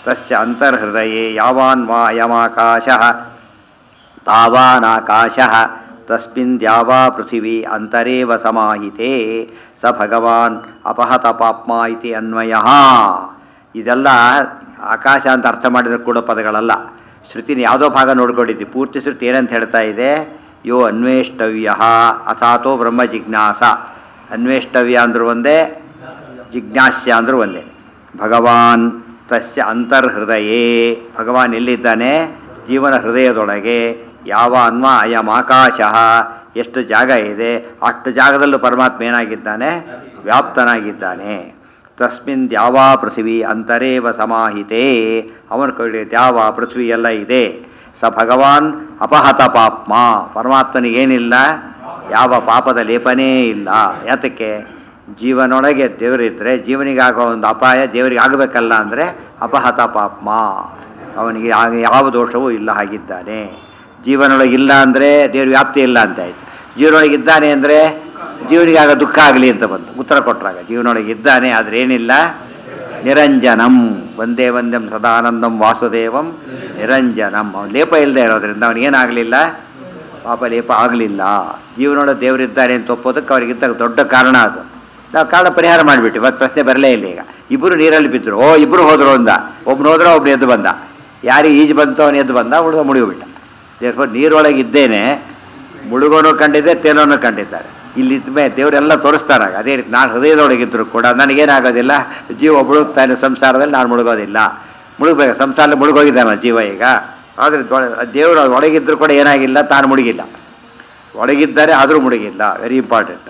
ತಸ್ಯ ಅಂತರ್ಹೃದಯೇ ಯಾವಾನ್ ವಾ ಅಯಮಾಕಾಶಃ ತಾವಾನಾಕಾಶಃ ತಸ್ಮಿನ್ ದ್ಯಾವಾ ಪೃಥಿವೀ ಅಂತರೇವ ಸಮಾಹಿತೆ ಸ ಭಗವಾನ್ ಅಪಹತ ಪಾಪ್ಮ ಇತಿ ಅನ್ವಯ ಇದೆಲ್ಲ ಆಕಾಶ ಅಂತ ಅರ್ಥ ಮಾಡಿದ್ರೆ ಕೂಡ ಪದಗಳಲ್ಲ ಶ್ರುತಿನ ಯಾವುದೋ ಭಾಗ ನೋಡ್ಕೊಂಡಿದ್ವಿ ಪೂರ್ತಿ ಶ್ರುತಿ ಏನಂತ ಹೇಳ್ತಾ ಇದೆ ಯೋ ಅನ್ವೇಷ್ಟವ್ಯ ಅಥಾತೋ ಬ್ರಹ್ಮ ಜಿಜ್ಞಾಸ ಅನ್ವೇಷ್ಟವ್ಯ ಅಂದ್ರೂ ಒಂದೇ ಜಿಜ್ಞಾಸ್ಯ ಅಂದ್ರೂ ಒಂದೇ ಭಗವಾನ್ ತಸ್ಯ ಅಂತರ್ಹೃದಯೇ ಭಗವಾನ್ ಎಲ್ಲಿದ್ದಾನೆ ಜೀವನ ಹೃದಯದೊಳಗೆ ಯಾವ ಅನ್ವ ಅಯಂ ಆಕಾಶ ಎಷ್ಟು ಜಾಗ ಇದೆ ಅಷ್ಟು ಜಾಗದಲ್ಲೂ ಪರಮಾತ್ಮ ಏನಾಗಿದ್ದಾನೆ ವ್ಯಾಪ್ತನಾಗಿದ್ದಾನೆ ತಸ್ಮಿನ್ ದ್ಯಾವಾ ಪೃಥ್ವಿ ಅಂತರೇವ ಸಮಾಹಿತೆ ಅವನ ಕಡೆ ದ್ಯಾವ ಪೃಥ್ವಿ ಎಲ್ಲ ಇದೆ ಸ ಭಗವಾನ್ ಅಪಹತ ಪಾಪ್ಮ ಪರಮಾತ್ಮನಿಗೇನಿಲ್ಲ ಯಾವ ಪಾಪದ ಲೇಪನೇ ಇಲ್ಲ ಯಾತಕ್ಕೆ ಜೀವನೊಳಗೆ ದೇವರಿದ್ದರೆ ಜೀವನಿಗಾಗೋ ಒಂದು ಅಪಾಯ ದೇವರಿಗೆ ಆಗಬೇಕಲ್ಲ ಅಂದರೆ ಅಪಹತ ಪಾಪ್ಮ ಅವನಿಗೆ ಆಗ ಯಾವ ದೋಷವೂ ಇಲ್ಲ ಹಾಗಿದ್ದಾನೆ ಜೀವನೊಳಗೆ ಇಲ್ಲ ಅಂದರೆ ದೇವ್ರ ವ್ಯಾಪ್ತಿ ಇಲ್ಲ ಅಂತ ಆಯ್ತು ಜೀವನೊಳಗೆ ಇದ್ದಾನೆ ಅಂದರೆ ಜೀವನಿಗೆ ಆಗ ದುಃಖ ಆಗಲಿ ಅಂತ ಬಂತು ಉತ್ತರ ಕೊಟ್ಟರಾಗ ಜೀವನೊಳಗೆ ಇದ್ದಾನೆ ಆದರೆ ಏನಿಲ್ಲ ನಿರಂಜನಂ ಒಂದೇ ಒಂದಂ ಸದಾನಂದಂ ವಾಸುದೇವಂ ನಿರಂಜನಂ ಅವನು ಲೇಪ ಇಲ್ಲದೆ ಇರೋದ್ರಿಂದ ಅವನಿಗೇನಾಗಲಿಲ್ಲ ಪಾಪ ಲೇಪ ಆಗಲಿಲ್ಲ ಜೀವನೊಳಗೆ ದೇವರಿದ್ದಾರೆ ಅಂತ ಒಪ್ಪೋದಕ್ಕೆ ಅವರಿಗಿದ್ದ ದೊಡ್ಡ ಕಾರಣ ಅದು ನಾವು ಕಾರಣ ಪರಿಹಾರ ಮಾಡಿಬಿಟ್ಟು ಇವತ್ತು ಪ್ರಶ್ನೆ ಬರಲೇ ಇಲ್ಲ ಈಗ ಇಬ್ಬರು ನೀರಲ್ಲಿ ಬಿದ್ದರು ಓ ಇಬ್ಬರು ಹೋದ್ರು ಅಂದ ಒಬ್ನು ಹೋದ್ರೆ ಒಬ್ನು ಎದ್ದು ಬಂದ ಯಾರಿಗೆ ಈಜು ಬಂತು ಅವನು ಎದ್ದು ಬಂದ ಹುಡುಗ ಮುಳುಗಿಬಿಟ್ಟ ದೇವ್ರ ನೀರೊಳಗೆ ಇದ್ದೇನೆ ಮುಳುಗೋನು ಕಂಡಿದ್ದೆ ತೇಲೋನು ಕಂಡಿದ್ದಾರೆ ಇಲ್ಲಿ ಇದ್ಮೇಲೆ ದೇವರೆಲ್ಲ ತೋರಿಸ್ತಾರಾಗ ಅದೇ ರೀತಿ ನಾನು ಹೃದಯದೊಳಗಿದ್ರು ಕೂಡ ನನಗೇನಾಗೋದಿಲ್ಲ ಜೀವ ಮುಳುಗ್ತಾನೆ ಸಂಸಾರದಲ್ಲಿ ನಾನು ಮುಳುಗೋದಿಲ್ಲ ಮುಳುಗಬೇಕು ಸಂಸಾರ ಮುಳುಗೋಗಿದ್ದಾನ ಜೀವ ಈಗ ಆದರೆ ದೇವರು ಒಳಗಿದ್ರು ಕೂಡ ಏನಾಗಿಲ್ಲ ತಾನು ಮುಳುಗಿಲ್ಲ ಒಳಗಿದ್ದಾರೆ ಆದರೂ ಮುಳುಗಿಲ್ಲ ವೆರಿ ಇಂಪಾರ್ಟೆಂಟ್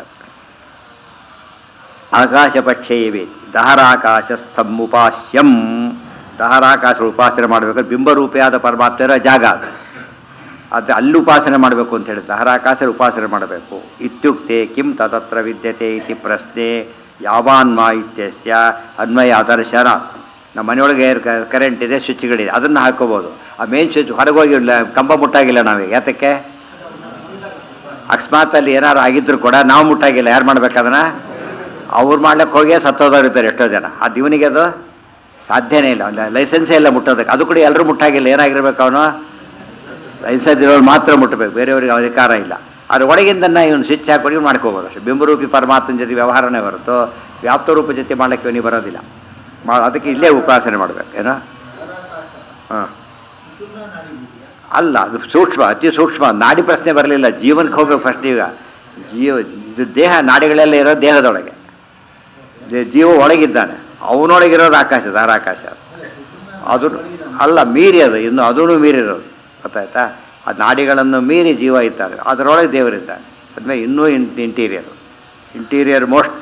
ಆಕಾಶ ಪಕ್ಷೇ ಇವೆ ದಹರಾಕಾಶಸ್ಥಂ ಉಪಾಸ್ಯಂ ದಹರಾಕಾಶ ಉಪಾಸನೆ ಮಾಡಬೇಕಾದ್ರೆ ಬಿಂಬರೂಪಿಯಾದ ಪರಮಾತ್ಮರ ಜಾಗ ಅದು ಅದು ಅಲ್ಲಿ ಉಪಾಸನೆ ಮಾಡಬೇಕು ಅಂತ ಹೇಳಿ ದಹರಾಕಾಶ ಉಪಾಸನೆ ಮಾಡಬೇಕು ಇತ್ಯುಕ್ತೆ ಕಿಂ ತದತ್ರ ವಿದ್ಯತೆ ಇತಿ ಪ್ರಶ್ನೆ ಯಾವಾನ್ಮ ಇತ್ಯಸ್ಯ ಅನ್ವಯ ದರ್ಶನ ನಮ್ಮ ಮನೆಯೊಳಗೆ ಕರೆಂಟ್ ಇದೆ ಸ್ವಿಚ್ಗಳಿದೆ ಅದನ್ನು ಹಾಕೋಬೋದು ಆ ಮೇನ್ ಸ್ವಿಚ್ ಹೊರಗೆ ಹೋಗಿ ಲ- ಕಂಬ ಮುಟ್ಟಾಗಿಲ್ಲ ನಾವೀಗ ಯಾತಕ್ಕೆ ಅಕಸ್ಮಾತ್ ಅಲ್ಲಿ ಏನಾರು ಆಗಿದ್ರು ಕೂಡ ನಾವು ಮುಟ್ಟಾಗಿಲ್ಲ ಯಾರು ಮಾಡ್ಬೇಕದನ್ನ ಅವ್ರು ಮಾಡ್ಲಿಕ್ಕೆ ಹೋಗಿ ಸತ್ತೋದವ್ರು ಇರ್ತಾರೆ ಎಷ್ಟೋ ಜನ ಅದು ಇವನಿಗೆ ಅದು ಸಾಧ್ಯನೇ ಇಲ್ಲ ಅವ್ನ ಲೈಸೆನ್ಸೇ ಇಲ್ಲ ಮುಟ್ಟೋದಕ್ಕೆ ಅದು ಕೂಡ ಎಲ್ಲರೂ ಮುಟ್ಟಾಗಿಲ್ಲ ಏನಾಗಿರ್ಬೇಕು ಅವನು ಲೈಸೆನ್ಸ್ ಇರೋರು ಮಾತ್ರ ಮುಟ್ಟಬೇಕು ಬೇರೆಯವ್ರಿಗೆ ಅಧಿಕಾರ ಇಲ್ಲ ಅದ್ರ ಒಳಗಿಂದನ್ನ ಇವನು ಸ್ವಿಚ್ ಹಾಕೊಂಡು ಇವ್ನು ಮಾಡ್ಕೋಬೋದು ಅಷ್ಟೇ ಬಿಂಬರೂಪಿ ಪರಮಾತ್ಮನ ಜೊತೆ ವ್ಯವಹಾರನೇ ಹೊರತು ವ್ಯಾಪ್ತರೂಪ ಜೊತೆ ಮಾಡ್ಲಿಕ್ಕೆ ಇವನಿಗೆ ಬರೋದಿಲ್ಲ ಮಾ ಅದಕ್ಕೆ ಇಲ್ಲೇ ಉಪಾಸನೆ ಮಾಡಬೇಕು ಏನೋ ಹಾಂ ಅಲ್ಲ ಅದು ಸೂಕ್ಷ್ಮ ಅತಿ ಸೂಕ್ಷ್ಮ ನಾಡಿ ಪ್ರಶ್ನೆ ಬರಲಿಲ್ಲ ಜೀವನಕ್ಕೆ ಹೋಗ್ಬೇಕು ಫಸ್ಟ್ ಈಗ ಜೀವ ಇದು ದೇಹ ನಾಡಿಗಳೆಲ್ಲ ಇರೋ ದೇಹದೊಳಗೆ ದೇ- ಜೀವ ಒಳಗಿದ್ದಾನೆ ಅವನೊಳಗಿರೋದು ಆಕಾಶ ಧಾರಾಕಾಶ ಅದು ಅಲ್ಲ ಮೀರಿ ಅದು ಇನ್ನು ಅದೂ ಮೀರಿರೋದು ಗೊತ್ತಾಯ್ತಾ ಆ ನಾಡಿಗಳನ್ನು ಮೀರಿ ಜೀವ ಇದ್ದಾರೆ ಅದರೊಳಗೆ ದೇವರಿದ್ದಾನೆ ಅದ್ಮೇಲೆ ಇನ್ನೂ ಇನ್ ಇಂಟೀರಿಯರ್ ಇಂಟೀರಿಯರ್ ಮೋಸ್ಟ್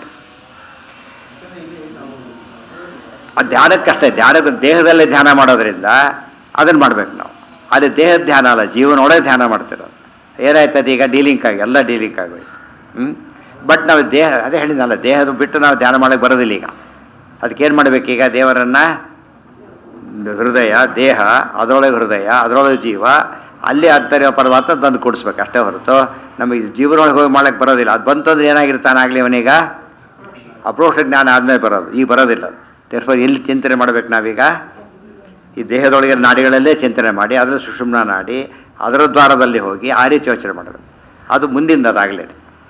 ಆ ಧ್ಯಾನಕ್ಕಷ್ಟೇ ಧ್ಯಾನ ದೇಹದಲ್ಲೇ ಧ್ಯಾನ ಮಾಡೋದ್ರಿಂದ ಅದನ್ನು ಮಾಡ್ಬೇಕು ನಾವು ಅಲ್ಲಿ ದೇಹದ ಧ್ಯಾನ ಅಲ್ಲ ಜೀವನೊಳಗೆ ಧ್ಯಾನ ಮಾಡ್ತಿರೋದು ಏನಾಯ್ತದೆ ಈಗ ಡೀಲಿಂಕ್ ಆಗಿ ಎಲ್ಲ ಡೀಲಿಂಕ್ ಆಗೋಯ್ತು ಹ್ಞೂ ಬಟ್ ನಾವು ದೇಹ ಅದೇ ಹೇಳಿದ್ನಲ್ಲ ದೇಹದ ಬಿಟ್ಟು ನಾವು ಧ್ಯಾನ ಮಾಡೋಕ್ಕೆ ಬರೋದಿಲ್ಲ ಈಗ ಅದಕ್ಕೇನು ಮಾಡಬೇಕೀಗ ದೇವರನ್ನು ಹೃದಯ ದೇಹ ಅದರೊಳಗೆ ಹೃದಯ ಅದರೊಳಗೆ ಜೀವ ಅಲ್ಲಿ ಅಂತರ್ಯ ಪರಮಾತ್ಮ ತಂದು ಕೂಡಿಸ್ಬೇಕು ಅಷ್ಟೇ ಹೊರತು ನಮಗೆ ಜೀವನೊಳಗೆ ಹೋಗಿ ಮಾಡಕ್ಕೆ ಬರೋದಿಲ್ಲ ಅದು ಬಂತು ಅಂದ್ರೆ ಏನಾಗಿರ್ತಾನಾಗಲಿ ಅವನೀಗ ಅಪ್ರೋಕ್ಷ ಜ್ಞಾನ ಆದಮೇಲೆ ಬರೋದು ಈಗ ಬರೋದಿಲ್ಲ ತೆರ್ಫರ್ ಎಲ್ಲಿ ಚಿಂತನೆ ಮಾಡ್ಬೇಕು ನಾವೀಗ ಈ ದೇಹದೊಳಗೆ ನಾಡಿಗಳಲ್ಲೇ ಚಿಂತನೆ ಮಾಡಿ ಅದರ ಸುಷುಮ್ನ ನಾಡಿ ಅದರ ದ್ವಾರದಲ್ಲಿ ಹೋಗಿ ಆ ರೀತಿ ಯೋಚನೆ ಮಾಡಬೇಕು ಅದು ಮುಂದಿಂದ ಅದಾಗಲೇ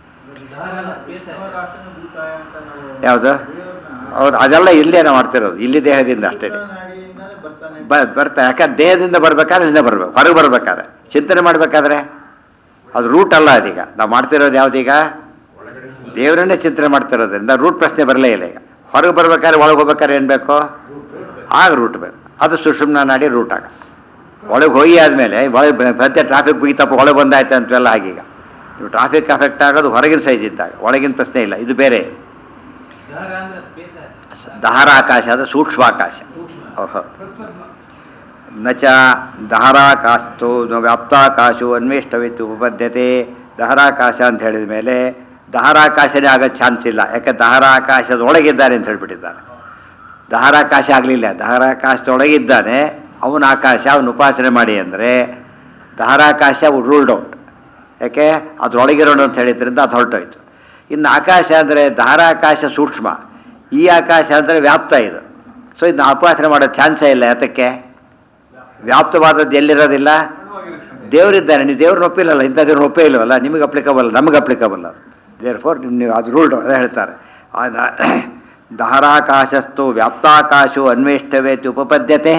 ಯಾವುದು ಹೌದು ಅದೆಲ್ಲ ಇಲ್ಲೇ ನಾವು ಮಾಡ್ತಿರೋದು ಇಲ್ಲಿ ದೇಹದಿಂದ ಅಷ್ಟೇ ಬ ಬರ್ತಾ ಯಾಕಂದ್ರೆ ದೇಹದಿಂದ ಬರ್ಬೇಕಾದ್ರೆ ಇಲ್ಲೇ ಬರ್ಬೇಕು ಹೊರಗೆ ಬರ್ಬೇಕಾದ್ರೆ ಚಿಂತನೆ ಮಾಡ್ಬೇಕಾದ್ರೆ ಅದು ರೂಟ್ ಅಲ್ಲ ಅದೀಗ ನಾವು ಮಾಡ್ತಿರೋದು ಯಾವುದೀಗ ದೇವರನ್ನೇ ಚಿಂತನೆ ಮಾಡ್ತಿರೋದ್ರಿಂದ ರೂಟ್ ಪ್ರಶ್ನೆ ಬರಲೇ ಇಲ್ಲ ಈಗ ಹೊರಗೆ ಬರ್ಬೇಕಾದ್ರೆ ಒಳಗೆ ಹೋಗ್ಬೇಕಾದ್ರೆ ಏನು ಬೇಕು ಆಗ ರೂಟ್ ಬೇಕು ಅದು ಸುಷುಮ್ನ ನಾಡಿ ರೂಟ್ ಆಗ ಒಳಗೆ ಹೋಗಿ ಆದಮೇಲೆ ಒಳಗೆ ಬ- ಸದ್ಯ ಟ್ರಾಫಿಕ್ ಮುಗಿತಪ್ಪ ಒಳಗೆ ಬಂದಾಯ್ತು ಅಂತೆಲ್ಲ ಆಗೀಗ ನೀವು ಟ್ರಾಫಿಕ್ ಅಫೆಕ್ಟ್ ಆಗೋದು ಹೊರಗಿನ ಸೈಜ್ ಇದ್ದಾಗ ಒಳಗಿನ ಪ್ರಶ್ನೆ ಇಲ್ಲ ಇದು ಬೇರೆ ದಹರ ಅಂದ್ರೆ ಸ್ಪೇಸ್ ದಹರಾಕಾಶ ಅದು ಸೂಕ್ಷ್ಮಾಕಾಶ ಓಹೋ ನ ಚ ದಹರಾಕಾಶತು ವ್ಯಾಪ್ತಾಕಾಶು ಅನ್ವೇಷ್ಟವಿತ್ತು ಉಪಪದ್ಯತೆ ದಹರಾಕಾಶ ಅಂತ ಹೇಳಿದ ಮೇಲೆ ದಹರಾಕಾಶನೇ ಆಗೋ ಚಾನ್ಸ್ ಇಲ್ಲ ಯಾಕೆ ದಹರಾಕಾಶದ ಒಳಗಿದ್ದಾರೆ ಅಂತ ಹೇಳ್ಬಿಟ್ಟಿದ್ದಾರೆ ದಹರಾಕಾಶ ಆಗಲಿಲ್ಲ ದಹರಾಕಾಶದೊಳಗಿದ್ದಾನೆ ಅವನ ಆಕಾಶ ಅವನ ಉಪಾಸನೆ ಮಾಡಿ ಅಂದರೆ ದಹರಾಕಾಶ ರೂಲ್ಡ್ ಔಟ್ ಯಾಕೆ ಅದ್ರೊಳಗಿರೋಣ ಅಂತ ಹೇಳಿದ್ರಿಂದ ಅದು ಹೊರಟೋಯ್ತು ಇನ್ನು ಆಕಾಶ ಅಂದರೆ ದಹರಾಕಾಶ ಸೂಕ್ಷ್ಮ ಈ ಆಕಾಶ ಅಂದರೆ ವ್ಯಾಪ್ತ ಇದು ಸೊ ಇದನ್ನ ಉಪಾಸನೆ ಮಾಡೋ ಚಾನ್ಸೇ ಇಲ್ಲ ಯಾತಕ್ಕೆ ವ್ಯಾಪ್ತವಾದದ್ದು ಎಲ್ಲಿರೋದಿಲ್ಲ ದೇವರಿದ್ದಾನೆ ನೀವು ದೇವ್ರನ್ನ ಒಪ್ಪಿಲ್ಲಲ್ಲ ಇಂಥ ದೇವ್ರನ್ನ ಒಪ್ಪೇ ಇಲ್ವಲ್ಲ ನಿಮಗೆ ಅಪ್ಲಿಕಬಲ್ ನಮಗೆ ಅಪ್ಲಿಕಬಲ್ ಅದು ದೇರ್ ಫೋರ್ ನೀವು ಅದು ರೂಲ್ ಅದೇ ಹೇಳ್ತಾರೆ ಆ ದ- ಧಾರಾಕಾಶಸ್ತು ವ್ಯಾಪ್ತಾಕಾಶವು ಅನ್ವೇಷ್ಟವೇತಿ ಉಪಪದ್ಯತೆ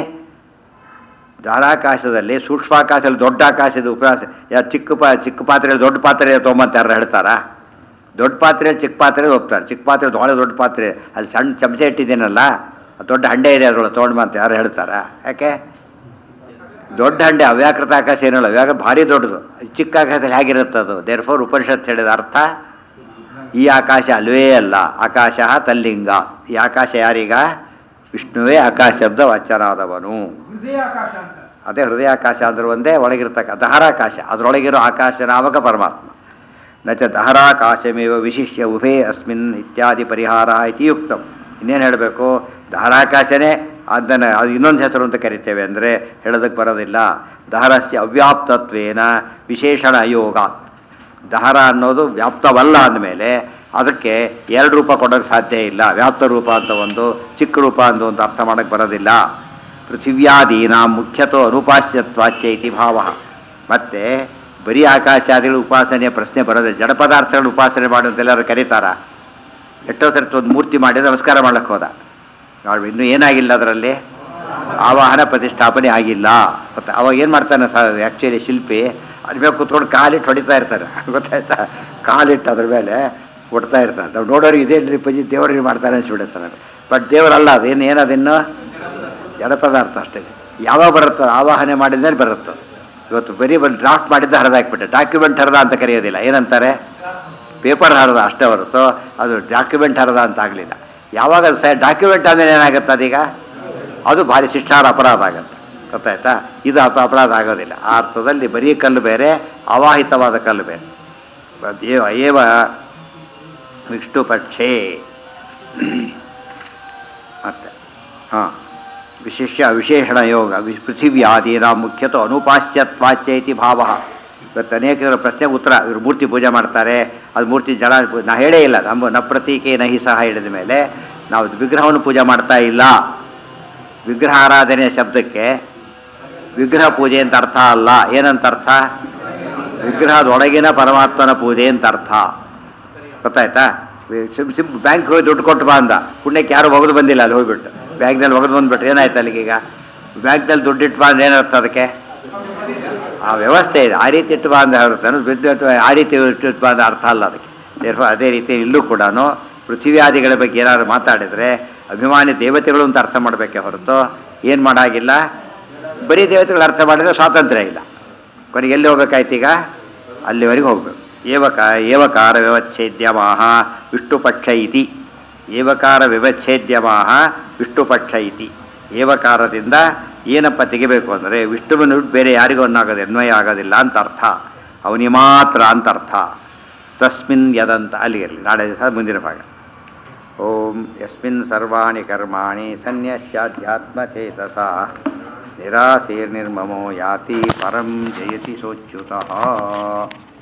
ಧಾರಾಕಾಶದಲ್ಲಿ ಸೂಕ್ಷ್ಮಾಕಾಶದಲ್ಲಿ ದೊಡ್ಡ ಆಕಾಶದ ಉಪರಾಸ ಯಾ ಚಿಕ್ಕ ಪಾ ಚಿಕ್ಕ ಪಾತ್ರೆಯಲ್ಲಿ ದೊಡ್ಡ ಪಾತ್ರೆ ತೊಗೊಂಬಂತ ಯಾರು ಹೇಳ್ತಾರಾ ದೊಡ್ಡ ಪಾತ್ರೆ ಚಿಕ್ಕ ಪಾತ್ರೆ ಒಪ್ತಾರೆ ಚಿಕ್ಕ ಪಾತ್ರೆ ದೊಡ್ಡ ದೊಡ್ಡ ಪಾತ್ರೆ ಅಲ್ಲಿ ಸಣ್ಣ ಚಮಚ ಇಟ್ಟಿದ್ದೀನಲ್ಲ ಅದು ದೊಡ್ಡ ಹಂಡೆ ಇದೆ ಅದ್ರೊಳಗೆ ತೊಗೊಂಡು ಅಂತ ಯಾರು ಹೇಳ್ತಾರಾ ಯಾಕೆ ದೊಡ್ಡ ಹಂಡೆ ಅವ್ಯಾಕೃತ ಆಕಾಶ ಏನಲ್ಲ ಅವ್ಯಾಕ ಭಾರಿ ದೊಡ್ಡದು ಚಿಕ್ಕ ಆಕಾಶದಲ್ಲಿ ಹೇಗಿರುತ್ತೆ ಅದು ದೇರ್ ಫೋರ್ ಉಪನಿಷತ್ ಹೇಳಿದ ಅರ್ಥ ಈ ಆಕಾಶ ಅಲ್ವೇ ಅಲ್ಲ ಆಕಾಶ ತಲ್ಲಿಂಗ ಈ ಆಕಾಶ ಯಾರೀಗ ವಿಷ್ಣುವೇ ಆಕಾಶ ಶಬ್ದ ವಾಚನಾದವನು ಹೃದಯ ಆಕಾಶ ಅಂತ ಅದೇ ಹೃದಯಾಕಾಶ ಅಂದ್ರೆ ಒಂದೇ ಒಳಗಿರ್ತಕ್ಕ ದಹರಾಕಾಶ ಅದರೊಳಗಿರೋ ಆಕಾಶ ನಾಮಕ ಪರಮಾತ್ಮ ನ ಚ ದಹರಾಕಾಶಮೇವ ವಿಶಿಷ್ಯ ಉಭೇ ಅಸ್ಮಿನ್ ಇತ್ಯಾದಿ ಪರಿಹಾರ ಇತಿ ಯುಕ್ತಂ ಇನ್ನೇನು ಹೇಳಬೇಕು ದಹರಾಕಾಶನೇ ಅದನ್ನು ಅದು ಇನ್ನೊಂದು ಹೆಸರು ಅಂತ ಕರಿತೇವೆ ಅಂದರೆ ಹೇಳೋದಕ್ಕೆ ಬರೋದಿಲ್ಲ ದಹರಸ್ಯ ಅವ್ಯಾಪ್ತತ್ವೇನ ವಿಶೇಷಣ ಅಯೋಗ ದಹರ ಅನ್ನೋದು ವ್ಯಾಪ್ತವಲ್ಲ ಅಂದಮೇಲೆ ಅದಕ್ಕೆ ಎರಡು ರೂಪ ಕೊಡೋಕ್ಕೆ ಸಾಧ್ಯ ಇಲ್ಲ ವ್ಯಾಪ್ತ ರೂಪ ಅಂತ ಒಂದು ಚಿಕ್ಕ ರೂಪ ಅಂತ ಒಂದು ಅರ್ಥ ಮಾಡೋಕ್ಕೆ ಬರೋದಿಲ್ಲ ಪೃಥಿವ್ಯಾದೀನ ಮುಖ್ಯತೋ ಅನುಪಾಸ್ಯತ್ವಾಚ್ಯ ಇತಿ ಭಾವ ಮತ್ತು ಬರೀ ಆಕಾಶಾದಿಗಳ ಉಪಾಸನೆಯ ಪ್ರಶ್ನೆ ಬರೋದೇ ಜಡ ಪದಾರ್ಥಗಳ ಉಪಾಸನೆ ಮಾಡುವಂತ ಎಲ್ಲರೂ ಕರೀತಾರ ಎಷ್ಟೋ ಸರ್ತಿ ಒಂದು ಮೂರ್ತಿ ಮಾಡಿ ನಮಸ್ಕಾರ ಮಾಡ್ಲಿಕ್ಕೆ ಹೋದ ನೋಡಿ ಇನ್ನೂ ಏನಾಗಿಲ್ಲ ಅದರಲ್ಲಿ ಆವಾಹನ ಪ್ರತಿಷ್ಠಾಪನೆ ಆಗಿಲ್ಲ ಮತ್ತು ಅವಾಗ ಏನು ಮಾಡ್ತಾನೆ ಸ ಆ್ಯಕ್ಚುಲಿ ಶಿಲ್ಪಿ ಅದ್ರ ಮೇಲೆ ಕೂತ್ಕೊಂಡು ಕಾಲಿಟ್ಟು ಹೊಡಿತಾ ಇರ್ತಾರೆ ಗೊತ್ತಾಯ್ತಾ ಕಾಲಿಟ್ಟು ಅದ್ರ ಮೇಲೆ ಹೊಡ್ತಾ ಇರ್ತಾನೆ ನಾವು ನೋಡೋರಿಗೆ ಇದೇ ಪೂಜೆ ದೇವರಿಗೆ ಮಾಡ್ತಾನೆ ಅನ್ಸ್ಬಿಡುತ್ತೆ ಬಟ್ ದೇವರಲ್ಲ ಅದೇನು ಏನದಿನ್ನು ಜಡ ಪದಾರ್ಥ ಅಷ್ಟೇ ಯಾವಾಗ ಬರುತ್ತೋ ಆವಾಹನೆ ಮಾಡಿದ್ಮೇಲೆ ಬರುತ್ತೋ ಇವತ್ತು ಬರೀ ಒಂದು ಡ್ರಾಫ್ಟ್ ಮಾಡಿದ್ದ ಹರಿದಾಕ್ಬಿಟ್ಟೆ ಡಾಕ್ಯುಮೆಂಟ್ ಹರಿದ ಅಂತ ಕರೆಯೋದಿಲ್ಲ ಏನಂತಾರೆ ಪೇಪರ್ ಹರಿದ ಅಷ್ಟೇ ಹೊರತು ಅದು ಡಾಕ್ಯುಮೆಂಟ್ ಹರಿದ ಅಂತ ಆಗಲಿಲ್ಲ ಯಾವಾಗ ಅದು ಸ ಡಾಕ್ಯುಮೆಂಟ್ ಆದಮೇಲೆ ಏನಾಗುತ್ತೆ ಅದೀಗ ಅದು ಭಾರಿ ಶಿಕ್ಷಾರ ಅಪರಾಧ ಆಗುತ್ತೆ ಗೊತ್ತಾಯ್ತಾ ಇದು ಅಪ ಅಪರಾಧ ಆಗೋದಿಲ್ಲ ಆ ಅರ್ಥದಲ್ಲಿ ಬರೀ ಕಲ್ಲು ಬೇರೆ ಅವಾಹಿತವಾದ ಕಲ್ಲು ಬೇರೆ ಏವ ಏವ ವಿಷ್ಣು ಪಕ್ಷೇ ಮತ್ತೆ ಹಾಂ ವಿಶಿಷ್ಯ ವಿಶೇಷಣ ಯೋಗ ವಿ- ಪೃಥಿವ್ಯಾದೀನ ಮುಖ್ಯತೋ ಅನುಪಾಸ್ಯತ್ವಾಚ್ಯ ಇತಿ ಭಾವ ಇವತ್ತು ಅನೇಕರ ಪ್ರಶ್ನೆ ಉತ್ತರ ಇವರು ಮೂರ್ತಿ ಪೂಜೆ ಮಾಡ್ತಾರೆ ಅದು ಮೂರ್ತಿ ಜಲ ನಾ ಹೇಳೇ ಇಲ್ಲ ನಮ್ಮ ನ ಪ್ರತೀಕೆ ನಹಿ ಸಹ ಹೇಳಿದ ಮೇಲೆ ನಾವು ವಿಗ್ರಹವನ್ನು ಪೂಜೆ ಮಾಡ್ತಾ ಇಲ್ಲ ವಿಗ್ರಹ ಆರಾಧನೆ ಶಬ್ದಕ್ಕೆ ವಿಗ್ರಹ ಪೂಜೆ ಅಂತ ಅರ್ಥ ಅಲ್ಲ ಏನಂತ ಅರ್ಥ ವಿಗ್ರಹದೊಳಗಿನ ಪರಮಾತ್ಮನ ಪೂಜೆ ಅಂತ ಅರ್ಥ ಗೊತ್ತಾಯ್ತಾ ಸಿಮ್ ಸಿಮ್ ಬ್ಯಾಂಕ್ ಹೋಗಿ ದುಡ್ಡು ಕೊಟ್ಟು ಬಾ ಅಂದ ಪುಣ್ಯಕ್ಕೆ ಯಾರು ಒಗೆದು ಬಂದಿಲ್ಲ ಅಲ್ಲಿ ಹೋಗ್ಬಿಟ್ಟು ಬ್ಯಾಂಕ್ನಲ್ಲಿ ಒಗೆದು ಬಂದ್ಬಿಟ್ರೆ ಏನಾಯ್ತು ಅಲ್ಲಿಗೀಗ ಬ್ಯಾಂಕ್ನಲ್ಲಿ ದುಡ್ಡು ಇಟ್ಟು ಬಾ ಅಂದ್ರೆ ಏನರ್ಥ ಅದಕ್ಕೆ ಆ ವ್ಯವಸ್ಥೆ ಇದೆ ಆ ರೀತಿ ಇಟ್ಟು ಬಾ ಅಂತ ಹೇಳ್ತಾನೆ ಬಿದ್ದು ಆ ರೀತಿ ಇಟ್ಟು ಬಾ ಅಂತ ಅರ್ಥ ಅಲ್ಲ ಅದಕ್ಕೆ Therefore ಅದೇ ರೀತಿ ಇಲ್ಲೂ ಕೂಡ ಪೃಥ್ವಿಯಾದಿಗಳ ಬಗ್ಗೆ ಏನಾದ್ರು ಮಾತಾಡಿದರೆ ಅಭಿಮಾನಿ ದೇವತೆಗಳು ಅಂತ ಅರ್ಥ ಮಾಡಬೇಕೆ ಹೊರತು ಏನು ಮಾಡಾಗಿಲ್ಲ ಬರೀ ದೇವತೆಗಳು ಅರ್ಥ ಮಾಡಿದರೆ ಸ್ವಾತಂತ್ರ್ಯ ಇಲ್ಲ ಕೊನೆಗೆ ಎಲ್ಲಿ ಹೋಗ್ಬೇಕಾಯ್ತು ಈಗ ಅಲ್ಲಿವರೆಗೆ ಹೋಗ್ಬೇಕು ಏವಕ ಏವಕಾರ ವ್ಯವಚ್ಛೇದ್ಯಮಾಹ ವಿಷ್ಣುಪಕ್ಷ ಇತಿ ಏವಕಾರ ವ್ಯವಚ್ಛೇದ್ಯಮಾಹ ವಿಷ್ಣುಪಕ್ಷ ಇತಿ ಏವಕಾರದಿಂದ ಏನಪ್ಪ ತೆಗಿಬೇಕು ಅಂದರೆ ವಿಷ್ಣುವಿನ ಬಿಟ್ಟು ಬೇರೆ ಯಾರಿಗೂ ಅನ್ನಾಗೋದು ಅನ್ವಯ ಆಗೋದಿಲ್ಲ ಅಂತ ಅರ್ಥ ಅವನಿಗೆ ಮಾತ್ರ ಅಂತ ಅರ್ಥ ತಸ್ಮಿನ್ ಯದಂತ ಅಲ್ಲಿಗಿರಲಿ ನಾಳೆ ದಿವಸ ಮುಂದಿನ ಭಾಗ ಓಂ ಯಸ್ಮಿನ್ ಸರ್ವಾಣಿ ಕರ್ಮಾಣಿ ಸನ್ಯಸ್ಯಾಧ್ಯಾತ್ಮಚೇತಸ ನಿರಾಸೀರ್ನಿರ್ಮಮೋ ಯಾತಿ ಪರಂ ಜಯತಿ ಸೋಚ್ಯುತಃ